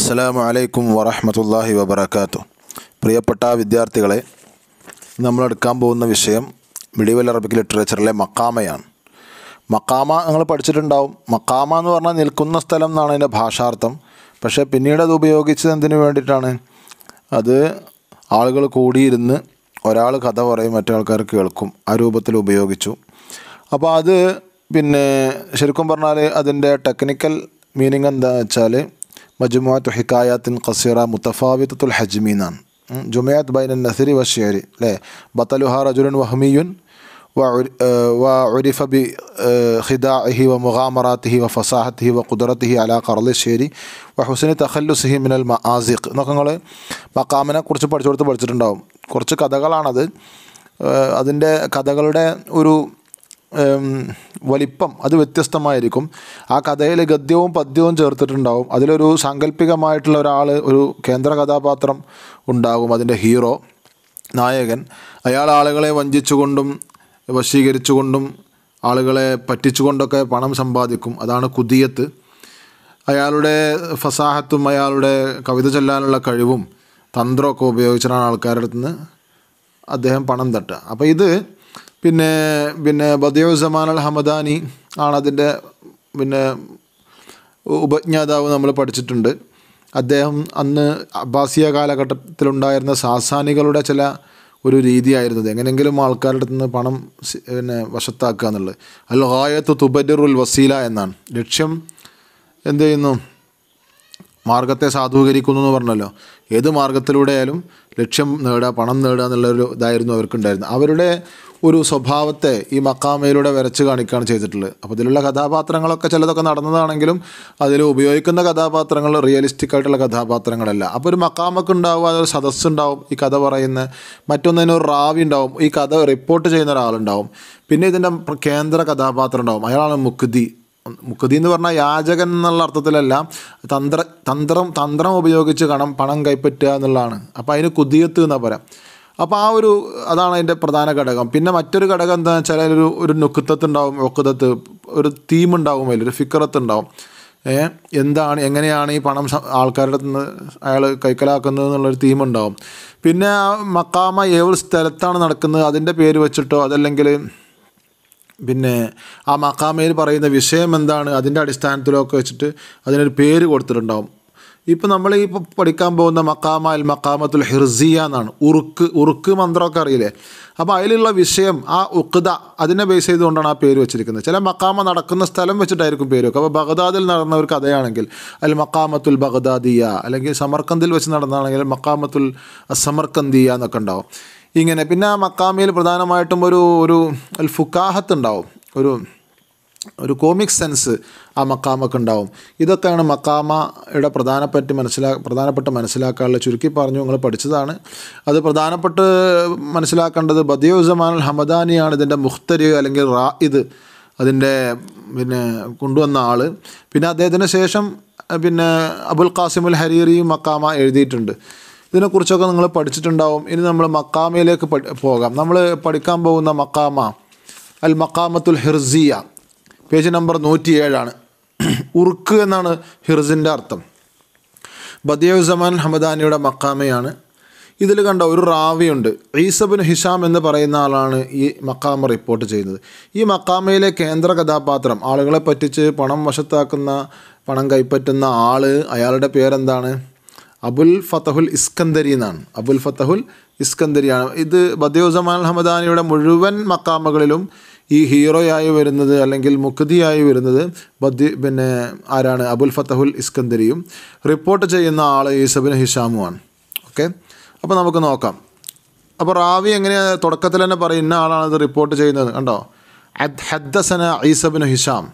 അസ്സലാമു അലൈക്കും വറഹമത്തല്ലാഹി വബർക്കാത്തു പ്രിയപ്പെട്ട വിദ്യാർത്ഥികളെ നമ്മൾ എടുക്കാൻ പോകുന്ന വിഷയം മിഡീവൽ അറബിക് ലിറ്ററേച്ചറിലെ മക്കാമയാണ് മക്കാമ നിങ്ങൾ പഠിച്ചിട്ടുണ്ടാവും മക്കാമ എന്ന് പറഞ്ഞാൽ നിൽക്കുന്ന സ്ഥലം എന്നാണ് അതിൻ്റെ ഭാഷാർത്ഥം പക്ഷേ പിന്നീട് അത് ഉപയോഗിച്ചത് എന്തിനു വേണ്ടിയിട്ടാണ് അത് ആളുകൾ കൂടിയിരുന്ന് ഒരാൾ കഥ പറയും മറ്റേ ആൾക്കാർ കേൾക്കും ആ രൂപത്തിൽ ഉപയോഗിച്ചു അപ്പോൾ അത് പിന്നെ ശരിക്കും പറഞ്ഞാൽ അതിൻ്റെ ടെക്നിക്കൽ മീനിങ് എന്താ വെച്ചാൽ മജുമാത്ത് ഹിക്കായാത്തിൻ ഖസീറ മുത്തഫാവിത്തുൽ ഹജ്മി എന്നാണ് ജുമയാത്ത് ബൈൻ നസരി വഷിയരി അല്ലേ ബത്തലുഹ റജുലുൻ വഹ്മിയുൻ وعرف بخداعه ومغامراته وفصاحته وقدرته على قرض الشعر وحسن تخلصه من المآزق എന്നൊക്കെ നിങ്ങൾ മക്കാമിനെ കുറിച്ച് പഠിച്ചു കൊടുത്ത് പഠിച്ചിട്ടുണ്ടാവും കുറച്ച് കഥകളാണത് അതിൻ്റെ കഥകളുടെ ഒരു വലിപ്പം അത് വ്യത്യസ്തമായിരിക്കും ആ കഥയിൽ ഗദ്യവും പദ്യവും ചേർത്തിട്ടുണ്ടാവും അതിലൊരു സാങ്കല്പികമായിട്ടുള്ള ഒരാൾ ഒരു കേന്ദ്ര കഥാപാത്രം ഉണ്ടാകും അതിൻ്റെ ഹീറോ നായകൻ അയാൾ ആളുകളെ വഞ്ചിച്ചുകൊണ്ടും വശീകരിച്ചുകൊണ്ടും ആളുകളെ പറ്റിച്ചുകൊണ്ടൊക്കെ പണം സമ്പാദിക്കും അതാണ് കുതിയത്ത് അയാളുടെ ഫസാഹത്തും അയാളുടെ കവിത ചൊല്ലാനുള്ള കഴിവും തന്ത്രമൊക്കെ ഉപയോഗിച്ചിട്ടാണ് ആൾക്കാരുടെ അടുത്ത് നിന്ന് അദ്ദേഹം പണം തട്ടുക അപ്പോൾ ഇത് പിന്നെ പിന്നെ ബദിയുസമാൻ അൽ ഹമദാനി ആണ് അതിൻ്റെ പിന്നെ ഉപജ്ഞാതാവ് നമ്മൾ പഠിച്ചിട്ടുണ്ട് അദ്ദേഹം അന്ന് അബ്ബാസിയ കാലഘട്ടത്തിലുണ്ടായിരുന്ന സാസാനികളുടെ ചില ഒരു രീതിയായിരുന്നത് എങ്ങനെയെങ്കിലും ആൾക്കാരുടെ അടുത്ത് നിന്ന് പണം പിന്നെ വശത്താക്കുക എന്നുള്ളത് അൽ ഹായത്ത് തുബരുൽ വസീല എന്നാണ് ലക്ഷ്യം എന്ത് ചെയ്യുന്നു മാർഗത്തെ സാധൂകരിക്കുന്നു എന്ന് പറഞ്ഞല്ലോ ഏത് മാർഗത്തിലൂടെയായാലും ലക്ഷ്യം നേടുക പണം നേടുക എന്നുള്ളൊരു ഇതായിരുന്നു അവർക്കുണ്ടായിരുന്നത് അവരുടെ ഒരു സ്വഭാവത്തെ ഈ മക്കാമയിലൂടെ വരച്ച് കാണിക്കുകയാണ് ചെയ്തിട്ടുള്ളത് അപ്പോൾ ഇതിലുള്ള കഥാപാത്രങ്ങളൊക്കെ ചിലതൊക്കെ നടന്നതാണെങ്കിലും അതിൽ ഉപയോഗിക്കുന്ന കഥാപാത്രങ്ങൾ റിയലിസ്റ്റിക് ആയിട്ടുള്ള കഥാപാത്രങ്ങളല്ല അപ്പോൾ ഒരു മക്കാമൊക്കെ ഉണ്ടാവും അതൊരു സദസ്സുണ്ടാവും ഈ കഥ പറയുന്ന മറ്റൊന്നിന് ഒരു റാവി ഉണ്ടാവും ഈ കഥ റിപ്പോർട്ട് ചെയ്യുന്ന ഒരാളുണ്ടാവും പിന്നെ ഇതിൻ്റെ കേന്ദ്ര കഥാപാത്രം ഉണ്ടാവും അയാളാണ് മുക്തി മുക്തി എന്ന് പറഞ്ഞാൽ യാചകൻ എന്നുള്ള അർത്ഥത്തിലല്ല തന്ത്ര തന്ത്രം തന്ത്രം ഉപയോഗിച്ച് കണം പണം കൈപ്പറ്റുക എന്നുള്ളതാണ് അപ്പോൾ അതിന് കുതിയത്ത് എന്നാ പറയാം അപ്പോൾ ആ ഒരു അതാണ് അതിൻ്റെ പ്രധാന ഘടകം പിന്നെ മറ്റൊരു ഘടകം എന്താണെന്ന് വെച്ചാൽ അതിലൊരു ഒരു നുക്കുത്തത്ത് ഉണ്ടാവും ഒക്കുതത്ത് ഒരു തീം ഉണ്ടാവും അതിൽ ഒരു ഫിക്കറത്ത് ഉണ്ടാവും ഏ എന്താണ് എങ്ങനെയാണ് ഈ പണം ആൾക്കാരുടെ നിന്ന് അയാൾ കൈക്കലാക്കുന്നത് എന്നുള്ളൊരു തീം ഉണ്ടാവും പിന്നെ ആ മക്കാമ ഏത് സ്ഥലത്താണ് നടക്കുന്നത് അതിൻ്റെ പേര് വെച്ചിട്ടോ അതല്ലെങ്കിൽ പിന്നെ ആ മക്കാമയിൽ പറയുന്ന വിഷയം എന്താണ് അതിൻ്റെ അടിസ്ഥാനത്തിലൊക്കെ വെച്ചിട്ട് അതിനൊരു പേര് കൊടുത്തിട്ടുണ്ടാവും ഇപ്പം നമ്മൾ ഈ പഠിക്കാൻ പോകുന്ന മക്കാമ അൽ മക്കാമത്തുൽ ഹിർസിയ എന്നാണ് ഉറുക്ക് ഉറുക്ക് മന്ത്രമൊക്കെ അറിയില്ലേ അപ്പോൾ അതിലുള്ള വിഷയം ആ ഉക്ത അതിനെ ബേസ് ചെയ്തുകൊണ്ടാണ് ആ പേര് വെച്ചിരിക്കുന്നത് ചില മക്കാമ നടക്കുന്ന സ്ഥലം വെച്ചിട്ടായിരിക്കും പേര് വെക്കുക അപ്പോൾ ബഗ്ദാദിൽ നടന്ന ഒരു കഥയാണെങ്കിൽ അൽ മക്കാമത്തുൽ ബഗ്ദാദിയ അല്ലെങ്കിൽ സമർക്കന്തിൽ വെച്ച് നടന്നതാണെങ്കിൽ മക്കാമത്തുൽ സമർക്കന്ദിയ എന്നൊക്കെ ഉണ്ടാവും ഇങ്ങനെ പിന്നെ ആ മക്കാമയിൽ പ്രധാനമായിട്ടും ഒരു ഒരു അൽ ഫുക്കാഹത്ത് ഉണ്ടാവും ഒരു ഒരു കോമിക് സെൻസ് ആ മക്കാമൊക്കെ ഉണ്ടാവും ഇതൊക്കെയാണ് മക്കാമയുടെ പ്രധാനപ്പെട്ട് മനസ്സിലാ പ്രധാനപ്പെട്ട് മനസ്സിലാക്കാനുള്ള ചുരുക്കി പറഞ്ഞു നിങ്ങൾ പഠിച്ചതാണ് അത് പ്രധാനപ്പെട്ട് മനസ്സിലാക്കേണ്ടത് ബദിയുസമാൻ ഹമദാനിയാണ് ഇതിൻ്റെ മുഖ്തരി അല്ലെങ്കിൽ റായിദ് അതിൻ്റെ പിന്നെ കൊണ്ടുവന്ന ആൾ പിന്നെ അദ്ദേഹത്തിന് ശേഷം പിന്നെ അബുൽ ഖാസിമുൽ ഹരീറിയും മക്കാമ എഴുതിയിട്ടുണ്ട് ഇതിനെക്കുറിച്ചൊക്കെ നിങ്ങൾ പഠിച്ചിട്ടുണ്ടാവും ഇനി നമ്മൾ മക്കാമയിലേക്ക് പോകാം നമ്മൾ പഠിക്കാൻ പോകുന്ന മക്കാമ അൽ മക്കാമത്തുൽ ഹിർസിയ പേജ് നമ്പർ നൂറ്റിയേഴാണ് ഉറുക്ക് എന്നാണ് ഹിർസിൻ്റെ അർത്ഥം ബദിയുസമാൻ ഹമദാനിയുടെ മക്കാമയാണ് ഇതിൽ കണ്ട ഒരു റാവിയുണ്ട് ഈസബിൻ ഹിഷാം എന്ന് പറയുന്ന ആളാണ് ഈ മക്കാമ റിപ്പോർട്ട് ചെയ്യുന്നത് ഈ മക്കാമയിലെ കേന്ദ്ര കഥാപാത്രം ആളുകളെ പറ്റിച്ച് പണം വശത്താക്കുന്ന പണം കൈപ്പറ്റുന്ന ആൾ അയാളുടെ പേരെന്താണ് അബുൽ ഫത്തഹുൽ ഇസ്കന്ദരി എന്നാണ് അബുൽ ഫത്തഹുൽ ഇസ്കന്ദരിയാണ് ഇത് ബദിയുസമാൻ ഹമദാനിയുടെ മുഴുവൻ മക്കാമകളിലും ഈ ഹീറോയായി വരുന്നത് അല്ലെങ്കിൽ മുഖതിയായി വരുന്നത് ബദ്യ പിന്നെ ആരാണ് അബുൽ ഫത്തഹുൽ ഇസ്കന്ദരിയും റിപ്പോർട്ട് ചെയ്യുന്ന ആൾ ഈസബിൻ ഹിഷാമുമാണ് ഓക്കെ അപ്പോൾ നമുക്ക് നോക്കാം അപ്പോൾ റാവി എങ്ങനെയാണ് തുടക്കത്തിൽ തന്നെ പറയും ഇന്ന ആളാണ് ഇത് റിപ്പോർട്ട് ചെയ്യുന്നത് കണ്ടോ ഹദ്ദസന ഈസബിൻ ഹിഷാം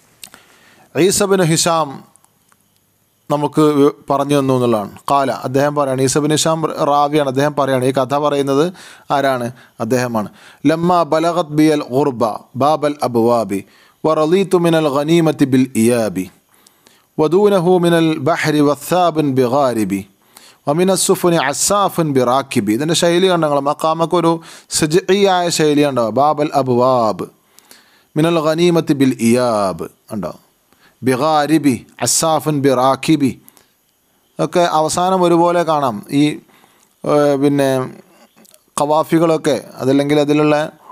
ഈസബിൻ ഹിഷാം നമുക്ക് പറഞ്ഞു തന്നു എന്നുള്ളതാണ് കാല അദ്ദേഹം പറയാണ് ഈസബിൻ ഇഷാം റാവിയാണ് അദ്ദേഹം പറയാണ് ഈ കഥ പറയുന്നത് ആരാണ് അദ്ദേഹമാണ് ലമ്മ ബലഗത് ബിയൽ ഉർബ ബാബൽ അബ്വാബി വറലീത്തു മിനൽ ഗനീമത്തി ബിൽ ഇയാബി വദൂനഹു മിനൽ ബഹരി വസാബിൻ ബിഗാരിബി വമിന സുഫുനി അസാഫുൻ ബിറാക്കിബി ഇതിൻ്റെ ശൈലി കണ്ടങ്ങൾ മക്കാമക്ക് ഒരു സജിയായ ശൈലി ഉണ്ടാവും ബാബൽ അബ്വാബ് മിനൽ ഗനീമത്തി ബിൽ ഇയാബ് ഉണ്ടാവും ബിഗാരിബി അസാഫുൻ ബിറാഖിബി ഒക്കെ അവസാനം ഒരുപോലെ കാണാം ഈ ഏഹ്, പിന്നെ കവാഫികളൊക്കെ അതല്ലെങ്കിൽ അതിലുള്ള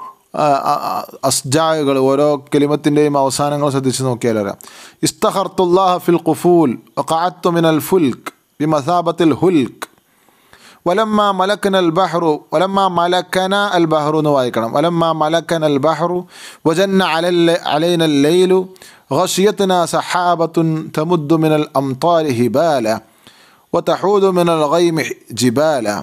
അസ്ജാകൾ ഓരോ കെലിമത്തിൻ്റെയും അവസാനങ്ങൾ ശ്രദ്ധിച്ച് നോക്കിയാൽ അറിയാം ഇസ്തഹർത്തുല്ലാഹ ഫിൽ ഖുഫൂൽ വഖഅത്തു മിനൽ ഫുൽക്ക് ബിമസാബത്തിൽ ഹുൽക്ക് ولما ملكنا البحر ولما ملكنا البحر نوايكنا ولما ملكنا البحر وجن على الل- علينا الليل غشيتنا سحابة تمد من الأمطار هبالا وتحود من الغيم جبالا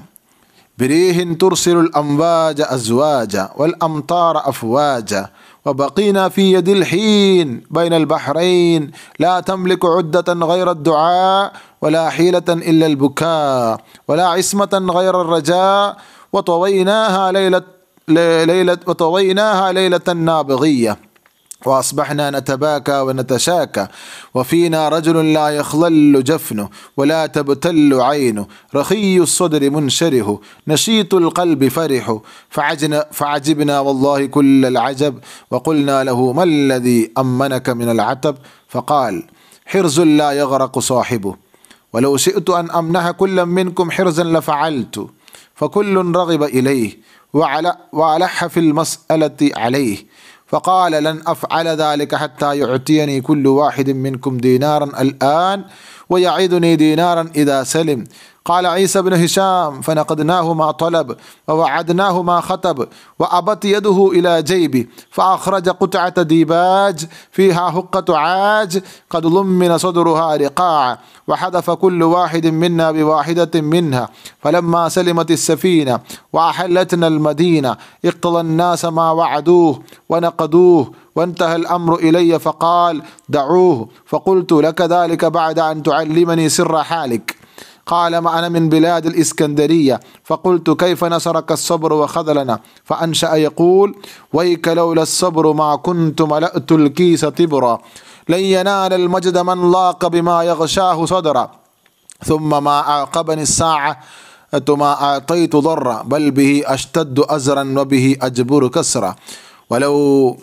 بريح ترسل الأمواج أزواجا والأمطار أفواجا وبقينا في يد الحين بين البحرين لا تملك عدة غير الدعاء ولا حيلة إلا البكاء ولا عصمة غير الرجاء وطويناها ليلة ليلة وطويناها ليلة نابغية وأصبحنا نتباكى ونتشاكى وفينا رجل لا يخلل جفنه ولا تبتل عينه رخي الصدر منشره نشيط القلب فرح فعجنا فعجبنا والله كل العجب وقلنا له ما الذي أمنك من العتب فقال حرز لا يغرق صاحبه ولو شئت أن أمنح كلا منكم حرزا لفعلت فكل رغب إليه وعل- وألح في المسألة عليه فقال لن أفعل ذلك حتى يعطيني كل واحد منكم دينارا الآن ويعيدني دينارا إذا سلم قال عيسى بن هشام فنقدناه ما طلب ووعدناه ما خطب وأبت يده إلى جيبي فأخرج قطعة ديباج فيها هقة عاج قد ضمن صدرها رقاع وحذف كل واحد منا بواحدة منها فلما سلمت السفينة وأحلتنا المدينة اقتضى الناس ما وعدوه ونقدوه وانتهى الأمر إلي فقال دعوه فقلت لك ذلك بعد أن تعلمني سر حالك قال ما أنا من بلاد الإسكندرية فقلت كيف نصرك الصبر وخذلنا فأنشأ يقول ويك لولا الصبر ما كنت ملأت الكيس تبرا لن ينال المجد من لاق بما يغشاه صدرا ثم ما أعقبني الساعة ما أعطيت ضرا بل به أشتد أزرا وبه أجبر كسرا ولو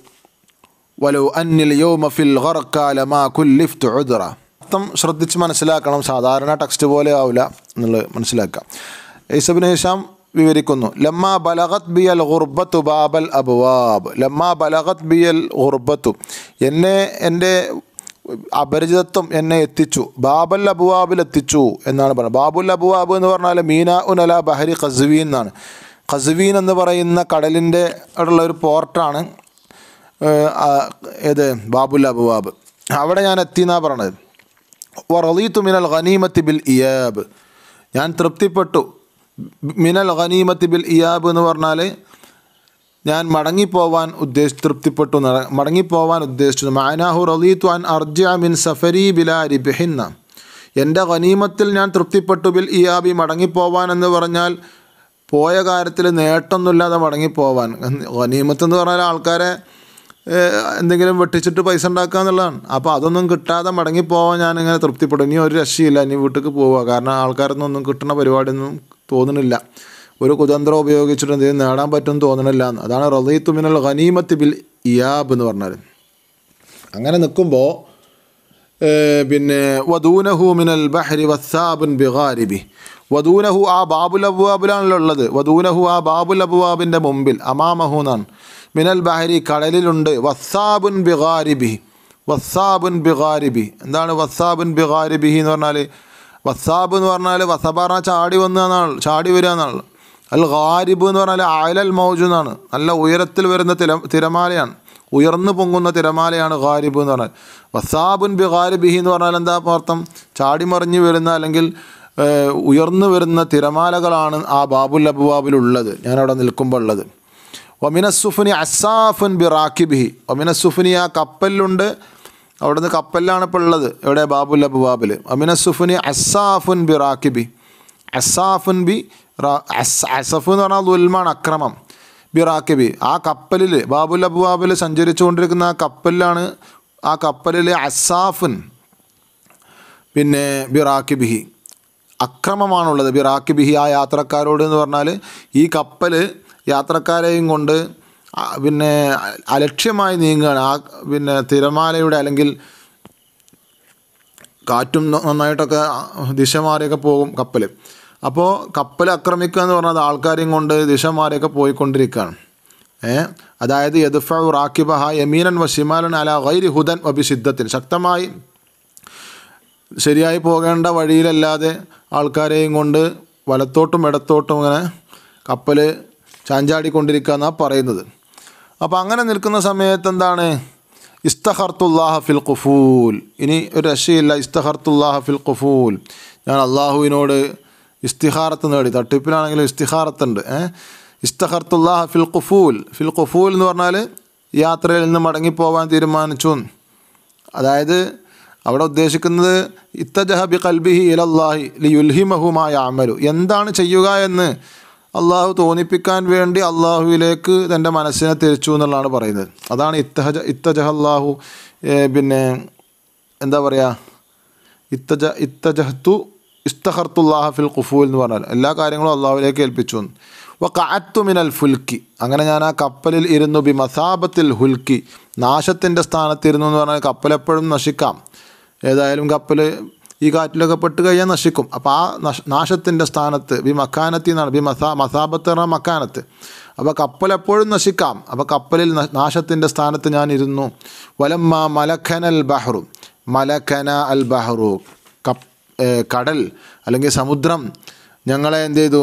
ولو أني اليوم في الغرق لما كلفت عذرا അർത്ഥം ശ്രദ്ധിച്ച് മനസ്സിലാക്കണം സാധാരണ ടെക്സ്റ്റ് പോലെ ആവില്ല എന്നുള്ളത് മനസ്സിലാക്കാം ഐസബിൻ ഹിഷാം വിവരിക്കുന്നു ലമ്മ ബലഗത് ബിയൽ ഗുർബത്തു ബാബൽ അബുവാബ് ലമ്മ ബലഗത് ബിയൽ ഗുർബത്തു എന്നെ എൻ്റെ അപരിചിതത്വം എന്നെ എത്തിച്ചു ബാബൽ അബുവാബിൽ എത്തിച്ചു എന്നാണ് പറയുന്നത് ബാബുൽ അബുവാബ് എന്ന് പറഞ്ഞാൽ മീന ഉനല ബഹരി ഖസ്വീൻ എന്നാണ് ഖസ്വീൻ എന്ന് പറയുന്ന കടലിൻ്റെ ഉള്ള ഒരു പോർട്ടാണ് ഏഹ്, ആ, ഏത് ബാബുൽ അബുവാബ് അവിടെ ഞാൻ എത്തി എന്നാണ് പറയണത് വറളീത്തു മിനൽ ഖനീമത്തി ബിൽ ഇയാബ് ഞാൻ തൃപ്തിപ്പെട്ടു മിനൽ ഖനീമത്തി ബിൽ ഇയാബ് എന്ന് പറഞ്ഞാൽ ഞാൻ മടങ്ങിപ്പോവാൻ ഉദ്ദേശി തൃപ്തിപ്പെട്ടു എന്ന് മടങ്ങിപ്പോവാൻ ഉദ്ദേശിച്ചു മാനാഹു റളീത്തു അൻ അർജ മിൻ സഫരി ബിലാ റിബിഹിന്ന എൻ്റെ ഖനീമത്തിൽ ഞാൻ തൃപ്തിപ്പെട്ടു ബിൽ ഇയാബി മടങ്ങിപ്പോവാൻ എന്ന് പറഞ്ഞാൽ പോയ കാര്യത്തിൽ നേട്ടമൊന്നുമില്ലാതെ മടങ്ങിപ്പോവാൻ ഖനീമത്ത് എന്ന് പറഞ്ഞാൽ ആൾക്കാരെ ഏഹ്, എന്തെങ്കിലും വെട്ടിച്ചിട്ട് പൈസ ഉണ്ടാക്കുക എന്നുള്ളതാണ് അപ്പോൾ അതൊന്നും കിട്ടാതെ മടങ്ങിപ്പോവാൻ ഞാനിങ്ങനെ തൃപ്തിപ്പെടും ഇനി ഒരു രക്ഷയില്ല ഇനി വീട്ടിലേക്ക് പോവുക കാരണം ആൾക്കാരൊന്നും ഒന്നും കിട്ടുന്ന പരിപാടിയൊന്നും തോന്നുന്നില്ല ഒരു കുതന്ത്രം ഉപയോഗിച്ചിട്ട് എന്തെങ്കിലും നേടാൻ പറ്റുമെന്ന് തോന്നണില്ല എന്ന് അതാണ് റലീത്തു മിനൽ ഖനീമത്ത് ബിൽ ഇയാബ് എന്ന് പറഞ്ഞാൽ അങ്ങനെ നിൽക്കുമ്പോൾ പിന്നെ വദൂനഹു മിനൽ ബഹരി വസാബുൻ ബിഗാരിബി വദൂനഹു ആ ബാബുൽ അബുവാബിലാണല്ലോ ഉള്ളത് വദൂനഹു ആ ബാബുൽ അബുവാബിൻ്റെ മുമ്പിൽ അമാമഹു എന്നാണ് മിനൽ ബഹരി കടലിലുണ്ട് വസാബുൻ ബിഗാരിബി വസാബുൻ ബിഗാരിബി എന്താണ് വസാബുൻ ബിഗാരിബിഹി എന്ന് പറഞ്ഞാൽ വസാബ് എന്ന് പറഞ്ഞാൽ വസബാറ ചാടി വന്നു എന്നാണ് ചാടി വരിക എന്നാണ് അൽ ഗാരിബ് എന്ന് പറഞ്ഞാൽ ആയലൽ മൗജു എന്നാണ് നല്ല ഉയരത്തിൽ വരുന്ന തിര തിരമാലയാണ് ഉയർന്നു പൊങ്ങുന്ന തിരമാലയാണ് ഗാരിബ് എന്ന് പറഞ്ഞാൽ വസാബുൻ ബി ഗാരിബിഹി എന്ന് പറഞ്ഞാൽ എന്താ അർത്ഥം ചാടിമറിഞ്ഞ് വരുന്ന അല്ലെങ്കിൽ ഏഹ്, ഉയർന്നു വരുന്ന തിരമാലകളാണ് ആ ബാബുൽ അബുവാബിലുള്ളത് ഞാനവിടെ നിൽക്കുമ്പോൾ ഉള്ളത് ഒമിനസുഫുനി അസാഫുൻ ബി റാക്കിബിഹി ഒമിനസുഫുനി ആ കപ്പലിലുണ്ട് അവിടുന്ന് കപ്പലിലാണ് ഇപ്പോൾ ഉള്ളത് എവിടെ ബാബുൽ അബുവാബിൽ ഒമിനസുഫുനി അസാഫുൻ ബി റാക്കിബി അസാഫുൻ ബി റാ- അസ് അസഫ് എന്ന് പറഞ്ഞാൽ ദുൽമാണ് അക്രമം ബി റാക്കിബി ആ കപ്പലിൽ ബാബുൽ അബുവാബിൽ സഞ്ചരിച്ചു കൊണ്ടിരിക്കുന്ന ആ കപ്പലിലാണ് ആ കപ്പലിൽ അസാഫുൻ പിന്നെ ബിറാക്കിബിഹി അക്രമമാണുള്ളത് ബിറാക്കിബിഹി ആ യാത്രക്കാരോട് എന്ന് പറഞ്ഞാൽ ഈ കപ്പൽ യാത്രക്കാരെയും കൊണ്ട് ആ പിന്നെ അലക്ഷ്യമായി നീങ്ങുകയാണ് ആ പിന്നെ തിരമാലയുടെ അല്ലെങ്കിൽ കാറ്റും ന- നന്നായിട്ടൊക്കെ ദിശ മാറിയൊക്കെ പോകും കപ്പൽ അപ്പോൾ കപ്പൽ ആക്രമിക്കുക എന്ന് പറഞ്ഞാൽ ആൾക്കാരെയും കൊണ്ട് ദിശ മാറിയൊക്കെ പോയിക്കൊണ്ടിരിക്കുകയാണ് ഏ അതായത് യദുഫ റാക്കിബഹ യമീനൻ വഷിമാലൻ അല ഗൈരി ഹുദൻ വബിസിദ്ധത്തിൽ ശക്തമായി ശരിയായി പോകേണ്ട വഴിയിലല്ലാതെ ആൾക്കാരെയും കൊണ്ട് വലത്തോട്ടും ഇടത്തോട്ടും ഇങ്ങനെ കപ്പൽ ചാഞ്ചാടിക്കൊണ്ടിരിക്കുക എന്നാണ് പറയുന്നത് അപ്പോൾ അങ്ങനെ നിൽക്കുന്ന സമയത്ത് എന്താണ് ഇസ്തഹർത്തുല്ലാഹ ഫിൽ ഖുഫൂൽ ഇനി ഒരു രക്ഷയില്ല ഇസ്തഹർത്തുല്ലാഹ ഫിൽ ഖുഫൂൽ ഞാൻ അള്ളാഹുവിനോട് ഇസ്തിഹാറത്ത് നേടി തട്ടിപ്പിലാണെങ്കിലും ഇസ്തിഹാറത്തുണ്ട് ഏ ഇസ്തഹർത്തുല്ലാഹ ഫിൽ ഖുഫൂൽ ഫിൽ ഖുഫൂൽ എന്ന് പറഞ്ഞാൽ യാത്രയിൽ നിന്ന് മടങ്ങിപ്പോവാൻ തീരുമാനിച്ചു അതായത് അവിടെ ഉദ്ദേശിക്കുന്നത് ഇത്തജഹ ബി കൽബിഹി ഇലല്ലാഹി ലി യുൽഹിമഹുമായ അമലു എന്താണ് ചെയ്യുക എന്ന് അള്ളാഹു തോന്നിപ്പിക്കാൻ വേണ്ടി അള്ളാഹുവിലേക്ക് തൻ്റെ മനസ്സിനെ തിരിച്ചു എന്നുള്ളതാണ് പറയുന്നത് അതാണ് ഇത്തഹജ ഇത്തജഹ അള്ളാഹു പിന്നെ എന്താ പറയുക ഇത്തജ ഇത്തജഹത്തു ഇസ്തഹർത്തുല്ലാഹ ഫിൽ ഖുഫൂൽ എന്ന് പറഞ്ഞാൽ എല്ലാ കാര്യങ്ങളും അള്ളാഹുവിലേക്ക് ഏൽപ്പിച്ചു എന്ന്. വ കഅത്തു മിനൽ ഫുൽക്കി അങ്ങനെ ഞാൻ ആ കപ്പലിൽ ഇരുന്നു ബി മസാബത്തിൽ ഹുൽക്കി നാശത്തിൻ്റെ സ്ഥാനത്തിരുന്നു എന്ന് പറഞ്ഞാൽ കപ്പൽ എപ്പോഴും നശിക്കാം ഏതായാലും കപ്പൽ ഈ കാറ്റിലൊക്കെ പെട്ട് കഴിഞ്ഞാൽ നശിക്കും അപ്പോൾ ആ നശ നാശത്തിൻ്റെ സ്ഥാനത്ത് ബി മക്കാനത്തി എന്നാണ് ബി മസാ മസാബത്ത് പറഞ്ഞാൽ മക്കാനത്ത് അപ്പോൾ കപ്പൽ എപ്പോഴും നശിക്കാം അപ്പോൾ കപ്പലിൽ ന- നാശത്തിൻ്റെ സ്ഥാനത്ത് ഞാൻ ഇരുന്നു വലമ്മ മലഖനൽ ബഹ്റു മലഖന അൽ ബഹ്റു കപ്പ് ഏ, കടൽ അല്ലെങ്കിൽ സമുദ്രം ഞങ്ങളെ എന്ത് ചെയ്തു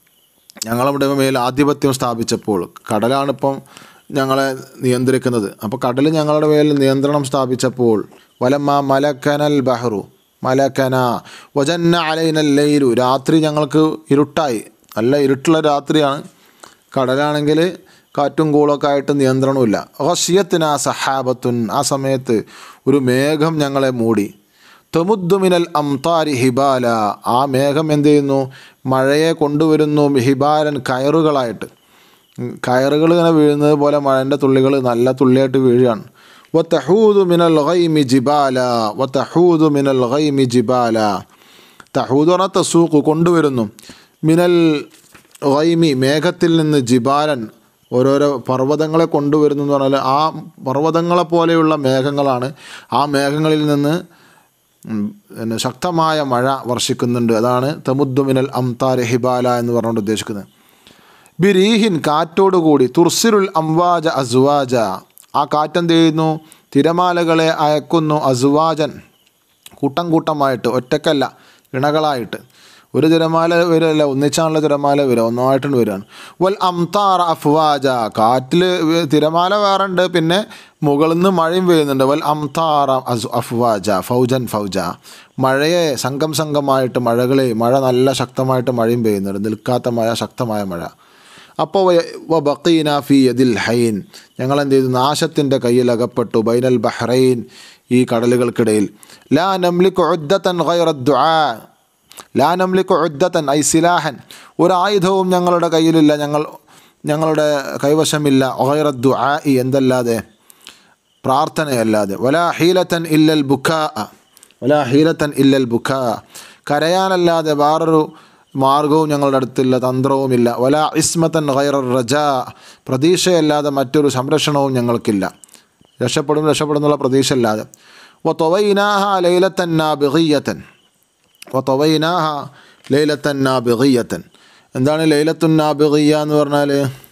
ഞങ്ങളുടെ മേൽ ആധിപത്യം സ്ഥാപിച്ചപ്പോൾ കടലാണിപ്പം ഞങ്ങളെ നിയന്ത്രിക്കുന്നത് അപ്പോൾ കടൽ ഞങ്ങളുടെ മേൽ നിയന്ത്രണം സ്ഥാപിച്ചപ്പോൾ വലമ്മ മലക്കനൽ ബഹ്റു മലക്കന വജന്ന അലൈനൽ ലൈലു രാത്രി ഞങ്ങൾക്ക് ഇരുട്ടായി നല്ല ഇരുട്ടുള്ള രാത്രിയാണ് കടലാണെങ്കിൽ കാറ്റും കൂളൊക്കെ ആയിട്ട് നിയന്ത്രണമില്ല ഹഷിയത്തിന് ആ സഹാബത്തുൻ ആ സമയത്ത് ഒരു മേഘം ഞങ്ങളെ മൂടി തെമുദ്ദുമിനൽ അംതാരി ഹിബാല ആ മേഘം എന്ത് ചെയ്യുന്നു മഴയെ കൊണ്ടുവരുന്നു ഹിബാലൻ കയറുകളായിട്ട് ഉം, കയറുകൾ ഇങ്ങനെ വീഴുന്നത് പോലെ മഴൻ്റെ തുള്ളികൾ നല്ല തുള്ളിയായിട്ട് വീഴുകയാണ് വത്തഹൂദു മിനൽ ഗൈമി ജിബാല വത്തഹൂദു മിനൽ ഗൈമി ജിബാല തഹൂദ് പറഞ്ഞാൽ തസൂഖ് കൊണ്ടുവരുന്നു മിനൽ ഗൈമി മേഘത്തിൽ നിന്ന് ജിബാലൻ ഓരോരോ പർവ്വതങ്ങളെ കൊണ്ടുവരുന്നു എന്ന് പറഞ്ഞാൽ ആ പർവ്വതങ്ങളെ പോലെയുള്ള മേഘങ്ങളാണ് ആ മേഘങ്ങളിൽ നിന്ന് ഉം, പിന്നെ ശക്തമായ മഴ വർഷിക്കുന്നുണ്ട് അതാണ് തമുദ്ദുമിനൽ അംതാര ഹിബാല എന്ന് പറഞ്ഞുകൊണ്ട് ഉദ്ദേശിക്കുന്നത് ബിരീഹിൻ കാറ്റോടുകൂടി തുർസിറുൽ അംവാജ അസ്വാജ ആ കാറ്റെന്ത് ചെയ്യുന്നു തിരമാലകളെ അയക്കുന്നു അസ്വാജൻ കൂട്ടം കൂട്ടമായിട്ട് ഒറ്റക്കല്ല ഇണകളായിട്ട് ഒരു തിരമാല വരില്ല ഒന്നിച്ചാണുള്ള തിരമാല വരിക ഒന്നായിട്ടുണ്ട് വരികയാണ് വൽ അംതാർ അഫ്വാജ കാറ്റിൽ തിരമാല വേറെ ഉണ്ട് പിന്നെ മുകളിൽ നിന്ന് മഴയും പെയ്യുന്നുണ്ട് വൽ അംതാർ അസ് അഫ്വാജ ഫൗജൻ ഫൗജ മഴയെ സംഘം സംഘമായിട്ട് മഴകളെ മഴ നല്ല ശക്തമായിട്ട് മഴയും പെയ്യുന്നുണ്ട് നിൽക്കാത്ത മഴ ശക്തമായ മഴ അപ്പോൾ വ ബക്കീന ഫി യദിൽ ഹൈൻ ഞങ്ങൾ എന്ത് ചെയ്തു നാശത്തിൻ്റെ കയ്യിൽ അകപ്പെട്ടു ബൈനൽ ബഹ്റൈൻ ഈ കടലുകൾക്കിടയിൽ ലാ നംലിക് ഉദ്ദത്തൻ ഗൈറ ദുആ ലാ നംലിക് ഉദ്ദത്തൻ ഐ സിലാഹൻ ഒരായുധവും ഞങ്ങളുടെ കയ്യിലില്ല ഞങ്ങൾ ഞങ്ങളുടെ കൈവശമില്ല ഗൈറ ദുആ എന്തല്ലാതെ പ്രാർത്ഥനയല്ലാതെ വലാ ഹീലത്തൻ ഇല്ലൽ ബുക്കാ വലാ ഹീലത്തൻ ഇല്ലൽ ബുക്കാ കരയാനല്ലാതെ വേറൊരു മാർഗവും ഞങ്ങളുടെ അടുത്തില്ല തന്ത്രവുമില്ല വല ഇസ്മത്തൻ ഗൈറ റജ പ്രതീക്ഷയല്ലാതെ മറ്റൊരു സംരക്ഷണവും ഞങ്ങൾക്കില്ല രക്ഷപ്പെടും രക്ഷപ്പെടുന്നുള്ള പ്രതീക്ഷ അല്ലാതെ വ തൊവൈനാഹ ലൈലത്തൻ നാബിഗിയത്തൻ വ തൊവൈനാഹ ലൈലത്തൻ നാബിഗിയത്തൻ എന്താണ് ലൈലത്തുൻ നാബിഗിയ എന്ന് പറഞ്ഞാൽ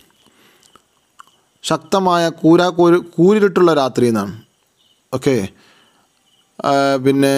ശക്തമായ കൂരാ കൂരി കൂരിട്ടുള്ള രാത്രി എന്നാണ് ഓക്കെ പിന്നെ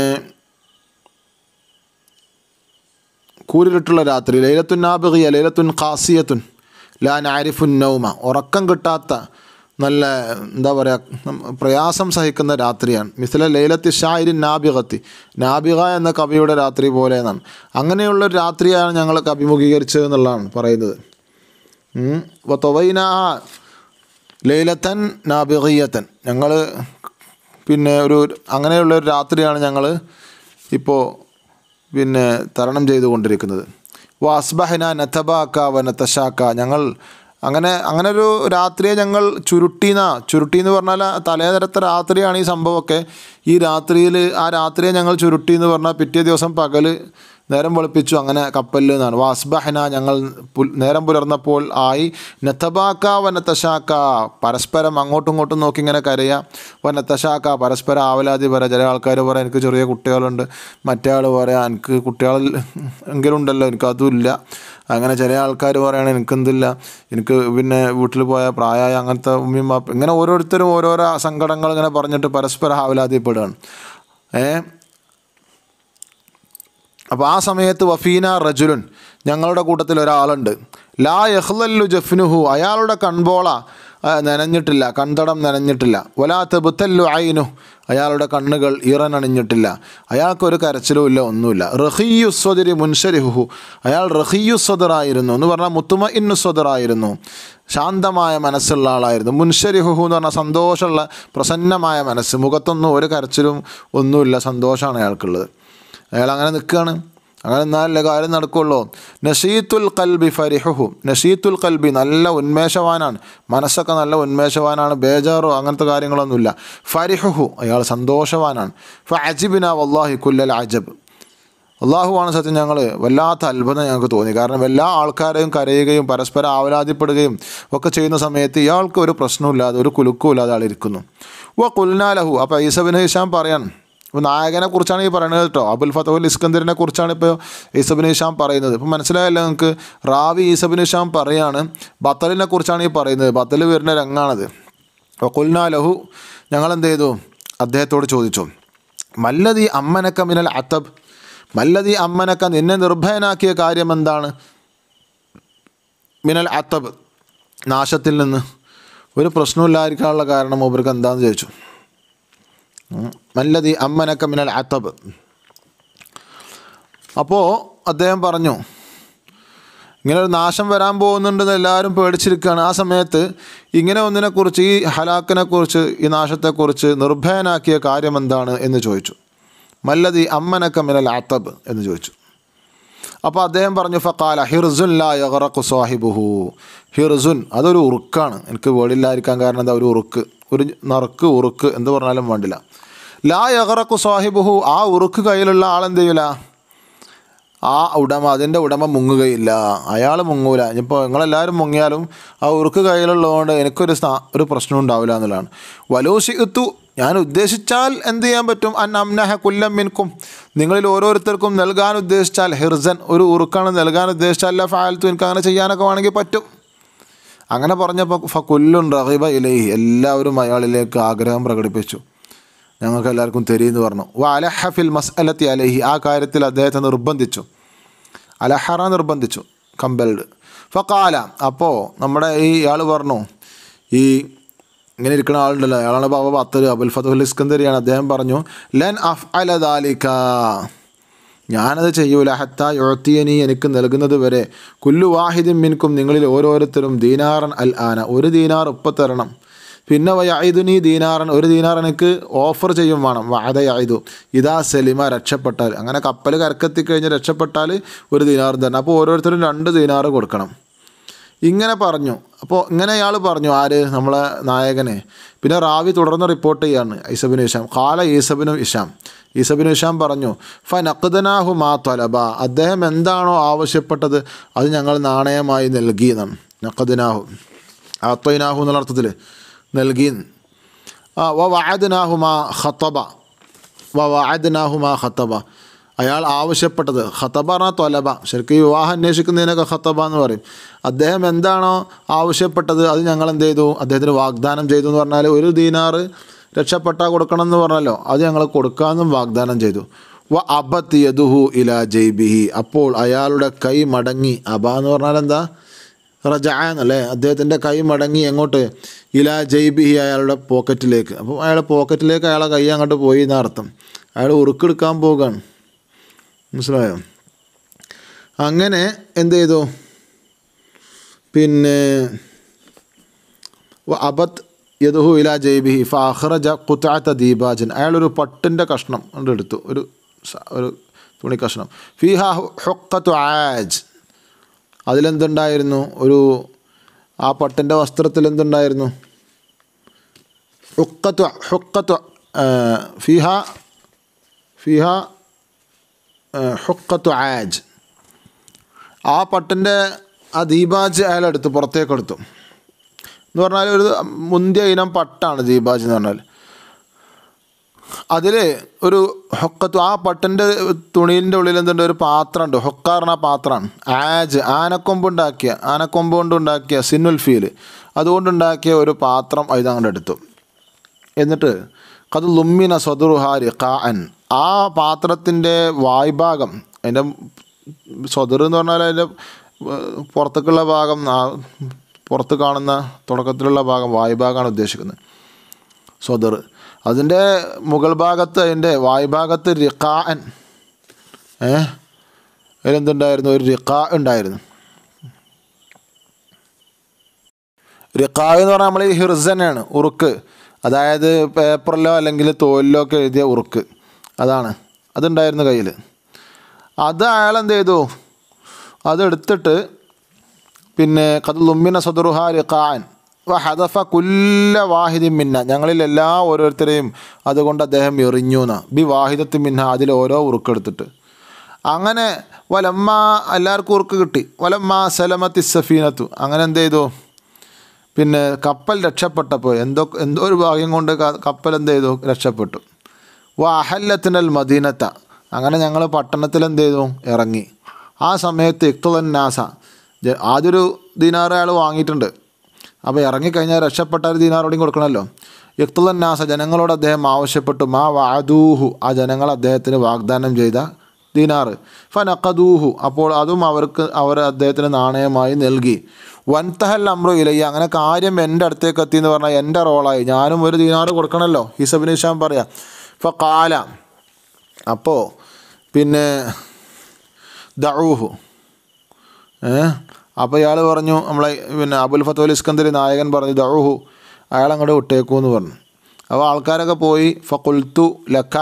കൂരിട്ടുള്ള രാത്രി ലൈലത്തുൻ നാബിഗിയ ലൈലത്തുൻ ഖാസിയത്തുൻ ലാ നാരിഫുൻ നൗമ ഉറക്കം കിട്ടാത്ത നല്ല എന്താ പറയുക പ്രയാസം സഹിക്കുന്ന രാത്രിയാണ് മിസ്ല ലൈലത്തി ഷായിരിൻ നാബികത്തി നാബിക എന്ന കവിയുടെ രാത്രി പോലെ എന്നാണ് അങ്ങനെയുള്ള ഒരു രാത്രിയാണ് ഞങ്ങൾക്ക് അഭിമുഖീകരിച്ചത് എന്നുള്ളതാണ് പറയുന്നത് തൊവൈനാ ലൈലത്തൻ നാബിഗിയത്തൻ ഞങ്ങൾ പിന്നെ ഒരു അങ്ങനെയുള്ള ഒരു രാത്രിയാണ് ഞങ്ങൾ ഇപ്പോൾ പിന്നെ തരണം ചെയ്തുകൊണ്ടിരിക്കുന്നത് വാസ്ബഹന നത്തബാക്ക വ നത്തശാക്ക ഞങ്ങൾ അങ്ങനെ അങ്ങനെ ഒരു രാത്രിയെ ഞങ്ങൾ ചുരുട്ടീന ചുരുട്ടി എന്ന് പറഞ്ഞാൽ തലേതരത്തെ രാത്രിയാണ് ഈ സംഭവമൊക്കെ ഈ രാത്രിയിൽ ആ രാത്രിയെ ഞങ്ങൾ ചുരുട്ടി എന്ന് പറഞ്ഞാൽ പിറ്റേ ദിവസം പകൽ നേരം വെളുപ്പിച്ചു അങ്ങനെ കപ്പലിൽ നിന്നാണ് വാസ്ബഹന ഞങ്ങൾ പുൽ നേരം പുലർന്നപ്പോൾ ആയി നത്തബാക്ക വനത്തശാക്ക പരസ്പരം അങ്ങോട്ടും ഇങ്ങോട്ടും നോക്കി ഇങ്ങനെ കരയുക വനത്തശാക്ക പരസ്പരം ആവലാതി പറയാം ചില ആൾക്കാർ പറയാം എനിക്ക് ചെറിയ കുട്ടികളുണ്ട് മറ്റേ ആൾ പറയാം എനിക്ക് കുട്ടികൾ എങ്കിലും ഉണ്ടല്ലോ എനിക്ക് അതുമില്ല അങ്ങനെ ചില ആൾക്കാർ പറയുകയാണ് എനിക്കെന്തില്ല എനിക്ക് പിന്നെ വീട്ടിൽ പോയ പ്രായമായ അങ്ങനത്തെ ഉമ്മയും ബാപ്പ ഇങ്ങനെ ഓരോരുത്തരും ഓരോരോ സങ്കടങ്ങൾ ഇങ്ങനെ പറഞ്ഞിട്ട് പരസ്പരം ആവലാതിപ്പെടുകയാണ് ഏ അപ്പോൾ ആ സമയത്ത് വഫീന റജുലുൻ ഞങ്ങളുടെ കൂട്ടത്തിൽ ഒരാളുണ്ട് ലാ യഹ്ലല്ലു ജഫ്നുഹു അയാളുടെ കൺപോള ആ, നനഞ്ഞിട്ടില്ല കൺതടം നനഞ്ഞിട്ടില്ല വലാ തെബുത്തല്ലു ഐനു അയാളുടെ കണ്ണുകൾ ഈറനണിഞ്ഞിട്ടില്ല അയാൾക്കൊരു കരച്ചിലും ഇല്ല ഒന്നുമില്ല റഹിയു സ്വദരി മുൻഷരിഹു അയാൾ റഹിയു സ്വദറായിരുന്നു എന്ന് പറഞ്ഞാൽ മുത്തുമ ഇന്നു സ്വദറായിരുന്നു ശാന്തമായ മനസ്സുള്ള ആളായിരുന്നു മുൻഷരിഹു എന്ന് പറഞ്ഞാൽ സന്തോഷമുള്ള പ്രസന്നമായ മനസ്സ് മുഖത്തൊന്നും ഒരു കരച്ചിലും ഒന്നുമില്ല സന്തോഷമാണ് അയാൾക്കുള്ളത് അയാൾ അങ്ങനെ നിൽക്കുകയാണ് അങ്ങനെ എന്നാലല്ലേ കാര്യം നടക്കുള്ളൂ നഷീത്തുൽ കൽബി ഫരിഹുഹു നഷീത്തുൽ കൽബി നല്ല ഉന്മേഷവാനാണ് മനസ്സൊക്കെ നല്ല ഉന്മേഷവാനാണ് ബേജാറോ അങ്ങനത്തെ കാര്യങ്ങളൊന്നുമില്ല ഫരിഹുഹു അയാൾ സന്തോഷവാനാണ് ഫ അജിബിന വല്ലാഹി കുല്ലൽ അജബ് അള്ളാഹുവാണ് സത്യം ഞങ്ങൾ വല്ലാത്ത അത്ഭുതം ഞങ്ങൾക്ക് തോന്നി കാരണം എല്ലാ ആൾക്കാരെയും കരയുകയും പരസ്പരം ആവലാതിപ്പെടുകയും ഒക്കെ ചെയ്യുന്ന സമയത്ത് ഇയാൾക്ക് ഒരു പ്രശ്നമില്ലാതെ ഒരു കുലുക്കും ഇല്ലാതെ ആൾ ഇരിക്കുന്നു വ കുൽനാലഹു അപ്പോൾ ഈസബിൻ ഹിഷാം പറയാൻ ഇപ്പോൾ നായകനെ കുറിച്ചാണ് ഈ പറയുന്നത് കേട്ടോ അബുൽ ഫതഹുൽ ഇസ്കന്ദറിനെ കുറിച്ചാണ് ഇപ്പോൾ ഈസബിൻ ഹിഷാം പറയുന്നത് ഇപ്പോൾ മനസ്സിലായല്ലോ നിങ്ങൾക്ക് റാവി ഈസബിൻ ഹിഷാം പറയാണ് ബത്തലിനെ കുറിച്ചാണ് ഈ പറയുന്നത് ബത്തൽ വരുന്ന രംഗാണത് അപ്പോൾ കുൽനാലഹു ഞങ്ങൾ എന്ത് ചെയ്തു അദ്ദേഹത്തോട് ചോദിച്ചു മല്ലതി അമ്മനക്ക മിനൽ അത്തബ് മല്ലതി അമ്മനക്ക നിന്നെ നിർഭയനാക്കിയ കാര്യം എന്താണ് മിനൽ അത്തബ് നാശത്തിൽ നിന്ന് ഒരു പ്രശ്നമില്ലായിരിക്കാനുള്ള കാരണം മൂപ്പർക്ക് എന്താണെന്ന് ചോദിച്ചു ഉം. മല്ലതി അമ്മനക്ക മിനൽ അത്തബ് അപ്പോൾ അദ്ദേഹം പറഞ്ഞു ഇങ്ങനെ ഒരു നാശം വരാൻ പോകുന്നുണ്ടെന്ന് എല്ലാവരും പേടിച്ചിരിക്കുകയാണ് ആ സമയത്ത് ഇങ്ങനെ ഒന്നിനെക്കുറിച്ച് ഈ ഹലാക്കിനെക്കുറിച്ച് ഈ നാശത്തെക്കുറിച്ച് നിർഭയനാക്കിയ കാര്യം എന്താണ് എന്ന് ചോദിച്ചു മല്ലതി അമ്മനക്ക മിനൽ ആത്തബ് എന്ന് ചോദിച്ചു അപ്പോൾ അദ്ദേഹം പറഞ്ഞു ഫക്കാല ഹിർസുൻ ലാ യഗറഖു സാഹിബുഹു ഹിർസുൻ അതൊരു ഉറുക്കാണ് എനിക്ക് വേടില്ലായിരിക്കാൻ കാരണം എന്താ ഒരു ഉറുക്ക് ഒരു നറുക്ക് ഉറുക്ക് എന്ത് പറഞ്ഞാലും വേണ്ടില്ല ലാ യഗറഖു സാഹിബുഹു ആ ഉറുക്ക് കയ്യിലുള്ള ആളെന്ത് ചെയ്യൂല ആ ഉടമ അതിൻ്റെ ഉടമ മുങ്ങുകയില്ല അയാൾ മുങ്ങൂല ഇനിയിപ്പോൾ നിങ്ങളെല്ലാവരും മുങ്ങിയാലും ആ ഉറുക്ക് കയ്യിലുള്ളതുകൊണ്ട് എനിക്കൊരു സ്ഥാ- ഒരു പ്രശ്നം ഉണ്ടാവില്ല എന്നുള്ളതാണ് വലൂസി ഇത്തു ഞാൻ ഉദ്ദേശിച്ചാൽ എന്ത് ചെയ്യാൻ പറ്റും അൻ അംനഹ കുല്ലം മിൻകും നിങ്ങളിൽ ഓരോരുത്തർക്കും നൽകാൻ ഉദ്ദേശിച്ചാൽ ഹിർസൻ ഒരു ഉറുക്കാണ് നൽകാൻ ഉദ്ദേശിച്ചാൽ അല്ല ഫാൽത്തു എനിക്ക് അങ്ങനെ ചെയ്യാനൊക്കെ വേണമെങ്കിൽ പറ്റും അങ്ങനെ പറഞ്ഞപ്പോൾ ഫക്കുല്ലുൻ റഹിബ ഇലൈഹി എല്ലാവരും അയാളിലേക്ക് ആഗ്രഹം പ്രകടിപ്പിച്ചു ഞങ്ങൾക്ക് എല്ലാവർക്കും തരീന്ന് പറഞ്ഞു വ അലഹഫിൽ മസ്അലത്തി അലഹി ആ കാര്യത്തിൽ അദ്ദേഹത്തെ നിർബന്ധിച്ചു അലഹറ നിർബന്ധിച്ചു കമ്പൽഡ് ഫക്കാല അപ്പോൾ നമ്മുടെ ഈ ഇയാൾ പറഞ്ഞു ഈ ഇങ്ങനെ ഇരിക്കുന്ന ആളുണ്ടല്ലോ അയാളാണ് ബാബ പത്തല് അബുൽ ഫതുൽ ഇസ്കന്ദരിയാണ് അദ്ദേഹം പറഞ്ഞു ലൻ അഫ് അലദാലിക്ക ഞാനത് ചെയ്യൂല ഹത്ത യൊഴത്തിയനി എനിക്ക് നൽകുന്നത് വരെ കുല്ലു വാഹിദിൻ മിൻകും നിങ്ങളിൽ ഓരോരുത്തരും ദീനാറൻ അൽ ആന ഒരു ദീനാർ ഉപ്പ തരണം പിന്നെ വയായിദുനി ദീനാറൻ ഒരു ദീനാർ എനിക്ക് ഓഫർ ചെയ്യും വേണം വാദയായിദു ഇതാ സെലിമ രക്ഷപ്പെട്ടാൽ അങ്ങനെ കപ്പൽ കരക്കെത്തി കഴിഞ്ഞ് രക്ഷപ്പെട്ടാൽ ഒരു ദീനാറും തരണം അപ്പോൾ ഓരോരുത്തരും രണ്ട് ദീനാറ് കൊടുക്കണം ഇങ്ങനെ പറഞ്ഞു അപ്പോൾ ഇങ്ങനെ അയാൾ പറഞ്ഞു ആര് നമ്മളെ നായകനെ പിന്നെ റാവി തുടർന്ന് റിപ്പോർട്ട് ചെയ്യാണ് ഈസബിന് ഇഷാം കാല ഈസബിനു ഇഷാം ഈസബിന് ഇഷാം പറഞ്ഞു ഫ നഖ്ദനാഹു മാ ത്വലബ അദ്ദേഹം എന്താണോ ആവശ്യപ്പെട്ടത് അത് ഞങ്ങൾ നാണയമായി നൽകി എന്നാണ് നഖദ്നാഹു ആത്തൊയിനാഹു എന്നുള്ള അർത്ഥത്തിൽ നൽകി ആ വ വഅദ്നാഹു മാ ഖത്തബ വ വഅദ്നാഹു മാ ഖത്തബ അയാൾ ആവശ്യപ്പെട്ടത് ഖത്തബ പറഞ്ഞാൽ തൊലബ ശരിക്കും ഈ വിവാഹം അന്വേഷിക്കുന്നതിനൊക്കെ ഖത്തബ എന്ന് പറയും അദ്ദേഹം എന്താണോ ആവശ്യപ്പെട്ടത് അത് ഞങ്ങൾ എന്ത് ചെയ്തു അദ്ദേഹത്തിന് വാഗ്ദാനം ചെയ്തു എന്ന് പറഞ്ഞാൽ ഒരു ദീനാറ് രക്ഷപ്പെട്ടാൽ കൊടുക്കണം എന്ന് പറഞ്ഞല്ലോ അത് ഞങ്ങൾ കൊടുക്കാമെന്നും വാഗ്ദാനം ചെയ്തു വ അബത്ത് യദുഹു ഇല ജയ്ബിഹി അപ്പോൾ അയാളുടെ കൈ മടങ്ങി അബ എന്ന് പറഞ്ഞാൽ എന്താ റജാന്നല്ലേ അദ്ദേഹത്തിൻ്റെ കൈ മടങ്ങി എങ്ങോട്ട് ഇല ജയ്ബിഹി അയാളുടെ പോക്കറ്റിലേക്ക് അപ്പോൾ അയാളുടെ പോക്കറ്റിലേക്ക് അയാളെ കൈ അങ്ങോട്ട് പോയി എന്നർത്ഥം അയാൾ ഉറുക്കെടുക്കാൻ പോവുകയാണ് മനസ്സിലായോ അങ്ങനെ എന്ത് ചെയ്തു പിന്നെ വ അബത് യദുഹു ഇല ജയ്ബിഹി ഫാഹ്റജ കുത്താത്ത ദീപാജൻ അയാളൊരു പട്ടിൻ്റെ കഷ്ണം കൊണ്ട് എടുത്തു ഒരു സ- ഒരു തുണി കഷ്ണം ഫിഹ ഹൊക്കത്തു ആജ് അതിലെന്തുണ്ടായിരുന്നു ഒരു ആ പട്ടിൻ്റെ വസ്ത്രത്തിൽ എന്തുണ്ടായിരുന്നു ഹുക്കത്തു ഹുക്കത്തു ഫിഹ ഫിഹ ഹുക്കത്തു ആജ് ആ പട്ടിൻ്റെ ആ ദീപാജ് അയാളെടുത്ത് പുറത്തേക്ക് എടുത്തു എന്ന് പറഞ്ഞാൽ ഒരു മുന്തിയ ഇനം പട്ടാണ് ദീപാജ് എന്ന് പറഞ്ഞാൽ അതിൽ ഒരു ഹൊക്കത്തു ആ പട്ടിൻ്റെ തുണീൻ്റെ ഉള്ളിൽ എന്തുണ്ട് ഒരു പാത്രമുണ്ട് ഹൊക്കാറിന പാത്രമാണ് ആജ് ആനക്കൊമ്പ് ഉണ്ടാക്കിയ ആനക്കൊമ്പ് കൊണ്ട് ഉണ്ടാക്കിയ സിന്നുൽ ഫീൽ അതുകൊണ്ടുണ്ടാക്കിയ ഒരു പാത്രം ഇത് അങ്ങോട്ട് എടുത്തു എന്നിട്ട് കത് ലുമ്മിന സ്വദുറുഹാരി കാൻ ആ പാത്രത്തിൻ്റെ വായ്ഭാഗം അതിൻ്റെ സ്വദർ എന്ന് പറഞ്ഞാൽ അതിൻ്റെ പുറത്തേക്കുള്ള ഭാഗം ആ പുറത്ത് കാണുന്ന തുടക്കത്തിലുള്ള ഭാഗം വായ്ഭാഗമാണ് ഉദ്ദേശിക്കുന്നത് സ്വദർ അതിൻ്റെ മുകൾ ഭാഗത്ത് അതിൻ്റെ വായ്ഭാഗത്ത് റിഖാൻ ഏ അതിലെന്തുണ്ടായിരുന്നു ഒരു റിഖാ ഉണ്ടായിരുന്നു റിഖാ എന്ന് പറഞ്ഞാൽ നമ്മൾ ഈ ഹിർസനാണ് ഉറുക്ക് അതായത് പേപ്പറിലോ അല്ലെങ്കിൽ തോലിലോ ഒക്കെ എഴുതിയ ഉറുക്ക് അതാണ് അതുണ്ടായിരുന്നു കയ്യിൽ അത് അയാൾ എന്ത് ചെയ്തു അതെടുത്തിട്ട് പിന്നെ കത് ലുമ്മിന സദുറുഹ റിഖാൻ വ ഹദഫ കുല്ല വാഹിദി മിന്ന ഞങ്ങളിൽ എല്ലാ ഓരോരുത്തരെയും അതുകൊണ്ട് അദ്ദേഹം എറിഞ്ഞു എന്ന് ബി വാഹിദത്തി മിന്ന അതിൽ ഓരോ ഉറുക്കെടുത്തിട്ട് അങ്ങനെ വലമ്മ എല്ലാവർക്കും ഉറുക്ക് കിട്ടി വലമ്മ സലമത്തി സഫീനത്തു അങ്ങനെ എന്ത് ചെയ്തു പിന്നെ കപ്പൽ രക്ഷപ്പെട്ടപ്പോൾ എന്തോ എന്തോ ഒരു ഭാഗ്യം കൊണ്ട് ക- കപ്പൽ എന്ത് ചെയ്തു രക്ഷപ്പെട്ടു വഹല്ലത്തിനൽ മദീനത്ത അങ്ങനെ ഞങ്ങൾ പട്ടണത്തിൽ എന്ത് ചെയ്തു ഇറങ്ങി ആ സമയത്ത് ഇക്തുലൻ നാസ ജ- ആദ്യൊരു ദിനാർ അയാൾ വാങ്ങിയിട്ടുണ്ട് അപ്പോൾ ഇറങ്ങിക്കഴിഞ്ഞാൽ രക്ഷപ്പെട്ട ഒരു ദിനാറോടെയും കൊടുക്കണമല്ലോ ഇക്തുലൻ നാസ ജനങ്ങളോട് അദ്ദേഹം ആവശ്യപ്പെട്ടു മാ വാദൂഹു ആ ജനങ്ങൾ അദ്ദേഹത്തിന് വാഗ്ദാനം ചെയ്ത ദീനാറ് ഫനഖദൂഹു അപ്പോൾ അതും അവർക്ക് അവർ അദ്ദേഹത്തിന് നാണയമായി നൽകി വൻതഹൽ അമ്രു ഇലയ്യ അങ്ങനെ കാര്യം എൻ്റെ അടുത്തേക്ക് എത്തി എന്ന് പറഞ്ഞാൽ എൻ്റെ റോളായി ഞാനും ഒരു ദീനാറ് കൊടുക്കണമല്ലോ ഹിസബിൻ ഇഷാം പറയാം ഫ കാല അപ്പോൾ പിന്നെ ദഊഹു ഏ അപ്പോൾ ഇയാൾ പറഞ്ഞു നമ്മളെ പിന്നെ അബുൽ ഫത്തോൽ ഇസ്കന്ദരി നായകൻ പറഞ്ഞു ദഊഹു അയാൾ അങ്ങോട്ട് വിട്ടേക്കൂ എന്ന് പറഞ്ഞു അപ്പോൾ ആൾക്കാരൊക്കെ പോയി ഫക്കുൽത്തു ലക്ക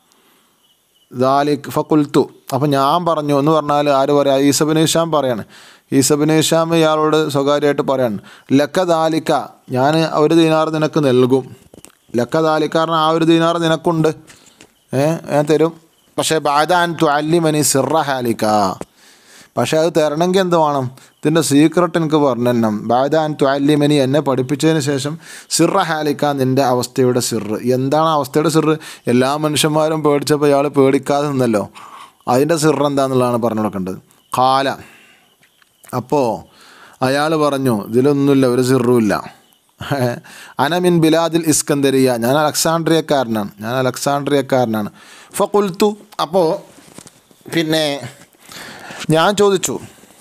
ദാലിക് ഫക്കുൽത്തു അപ്പം ഞാൻ പറഞ്ഞു എന്ന് പറഞ്ഞാൽ ആര് പറയാ ഈസബിൻ ഇഷാം പറയാണ് ഈസബിൻ ഇഷാം ഇയാളോട് സ്വകാര്യമായിട്ട് പറയാണ് ലക്ക ദാലിക്ക ഞാൻ ഒരു ദീനാർ നിനക്ക് നൽകും ലക്ക ദാലിക്ക പറഞ്ഞാൽ ആ ഒരു ദീനാർ നിനക്കുണ്ട് ഏ ഞാൻ തരും പക്ഷേ ബാദാൻ തുഅല്ലിമനി സിറ ഹാലിക്ക പക്ഷേ അത് തരണമെങ്കിൽ എന്ത് വേണം ഇതിൻ്റെ സീക്രട്ട് എനിക്ക് പറഞ്ഞെണ്ണം ബാദാൻ തുഅല്ലിമനി എന്നെ പഠിപ്പിച്ചതിന് ശേഷം സിറ ഹാലിക്ക നിൻ്റെ അവസ്ഥയുടെ സിറ് എന്താണ് ആ അവസ്ഥയുടെ സിറ് എല്ലാ മനുഷ്യന്മാരും പേടിച്ചപ്പോൾ ഇയാൾ പേടിക്കാതെ നിന്നല്ലോ അതിൻ്റെ സിറ് എന്താണെന്നുള്ളതാണ് പറഞ്ഞു കൊടുക്കേണ്ടത് കാല അപ്പോൾ അയാൾ പറഞ്ഞു ഇതിലൊന്നുമില്ല ഒരു സിറുമില്ല അനമിൻ ബിലാദിൽ ഇസ്കന്ദരിയ ഞാൻ അലക്സാണ്ട്രിയക്കാരനാണ് ഞാൻ അലക്സാണ്ട്രിയക്കാരനാണ് ഫക്കുൽത്തു അപ്പോൾ പിന്നെ ഞാൻ ചോദിച്ചു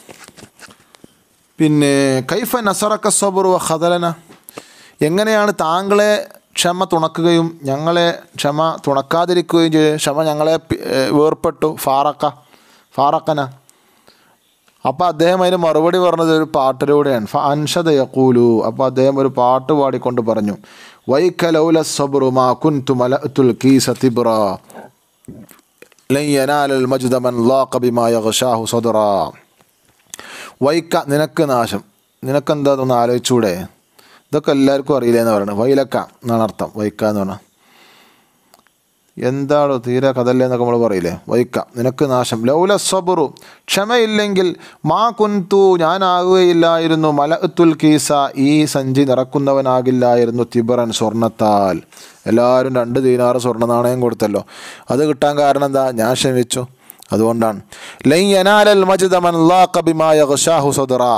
പിന്നെ കൈഫ നസറക്ക സബുർ വ ഖദലന എങ്ങനെയാണ് താങ്കളെ ക്ഷമ തുണക്കുകയും ഞങ്ങളെ ക്ഷമ തുണക്കാതിരിക്കുകയും ചെയ്തു ക്ഷമ ഞങ്ങളെ പി- ഏ, വേർപ്പെട്ടു ഫാറക്ക ഫാറക്കന അപ്പോൾ അദ്ദേഹം അതിന് മറുപടി പറഞ്ഞത് ഒരു പാട്ടിലൂടെയാണ് ഫ അൻഷദ യഖൂലു അപ്പോൾ അദ്ദേഹം ഒരു പാട്ട് പാടിക്കൊണ്ട് പറഞ്ഞു വൈക ലൗല സബ്റു മാ കുൻതു മലഅത്തുൽ കീസ തിബ്റ ലൻ യനാലൽ മജ്ദ മൻ ലാഖ ബിമാ യഗ്ഷാഹു സദ്റാ വൈക്ക നിനക്ക് നാശം നിനക്കെന്താ ഒന്ന് ആലോചിച്ചൂടെ ഇതൊക്കെ എല്ലാവർക്കും അറിയില്ല എന്ന് പറയുന്നത് വൈലക്ക എന്നാണ് അർത്ഥം വൈക്ക എന്ന് പറഞ്ഞാൽ എന്താണോ തീരെ കഥല്ലേ എന്നൊക്കെ നമ്മൾ പറയില്ലേ വൈക്ക നിനക്ക് നാശം ലൗല സബുറു ക്ഷമയില്ലെങ്കിൽ മാ കുന്തു ഞാനാകുകയില്ലായിരുന്നു മലഅത്തുൽ കീസ ഈ സഞ്ചി നിറക്കുന്നവനാകില്ലായിരുന്നു തിബറൻ സ്വർണത്താൽ എല്ലാവരും രണ്ട് ദീനാറ് സ്വർണ്ണ നാണയം കൊടുത്തല്ലോ അത് കിട്ടാൻ കാരണം എന്താ ഞാൻ ക്ഷമിച്ചു അതുകൊണ്ടാണ് ലൈ യനാലൽ മജ്ദ മൻ ലാഖ ബിമാ യഗ്ഷാഹു സദ്റാ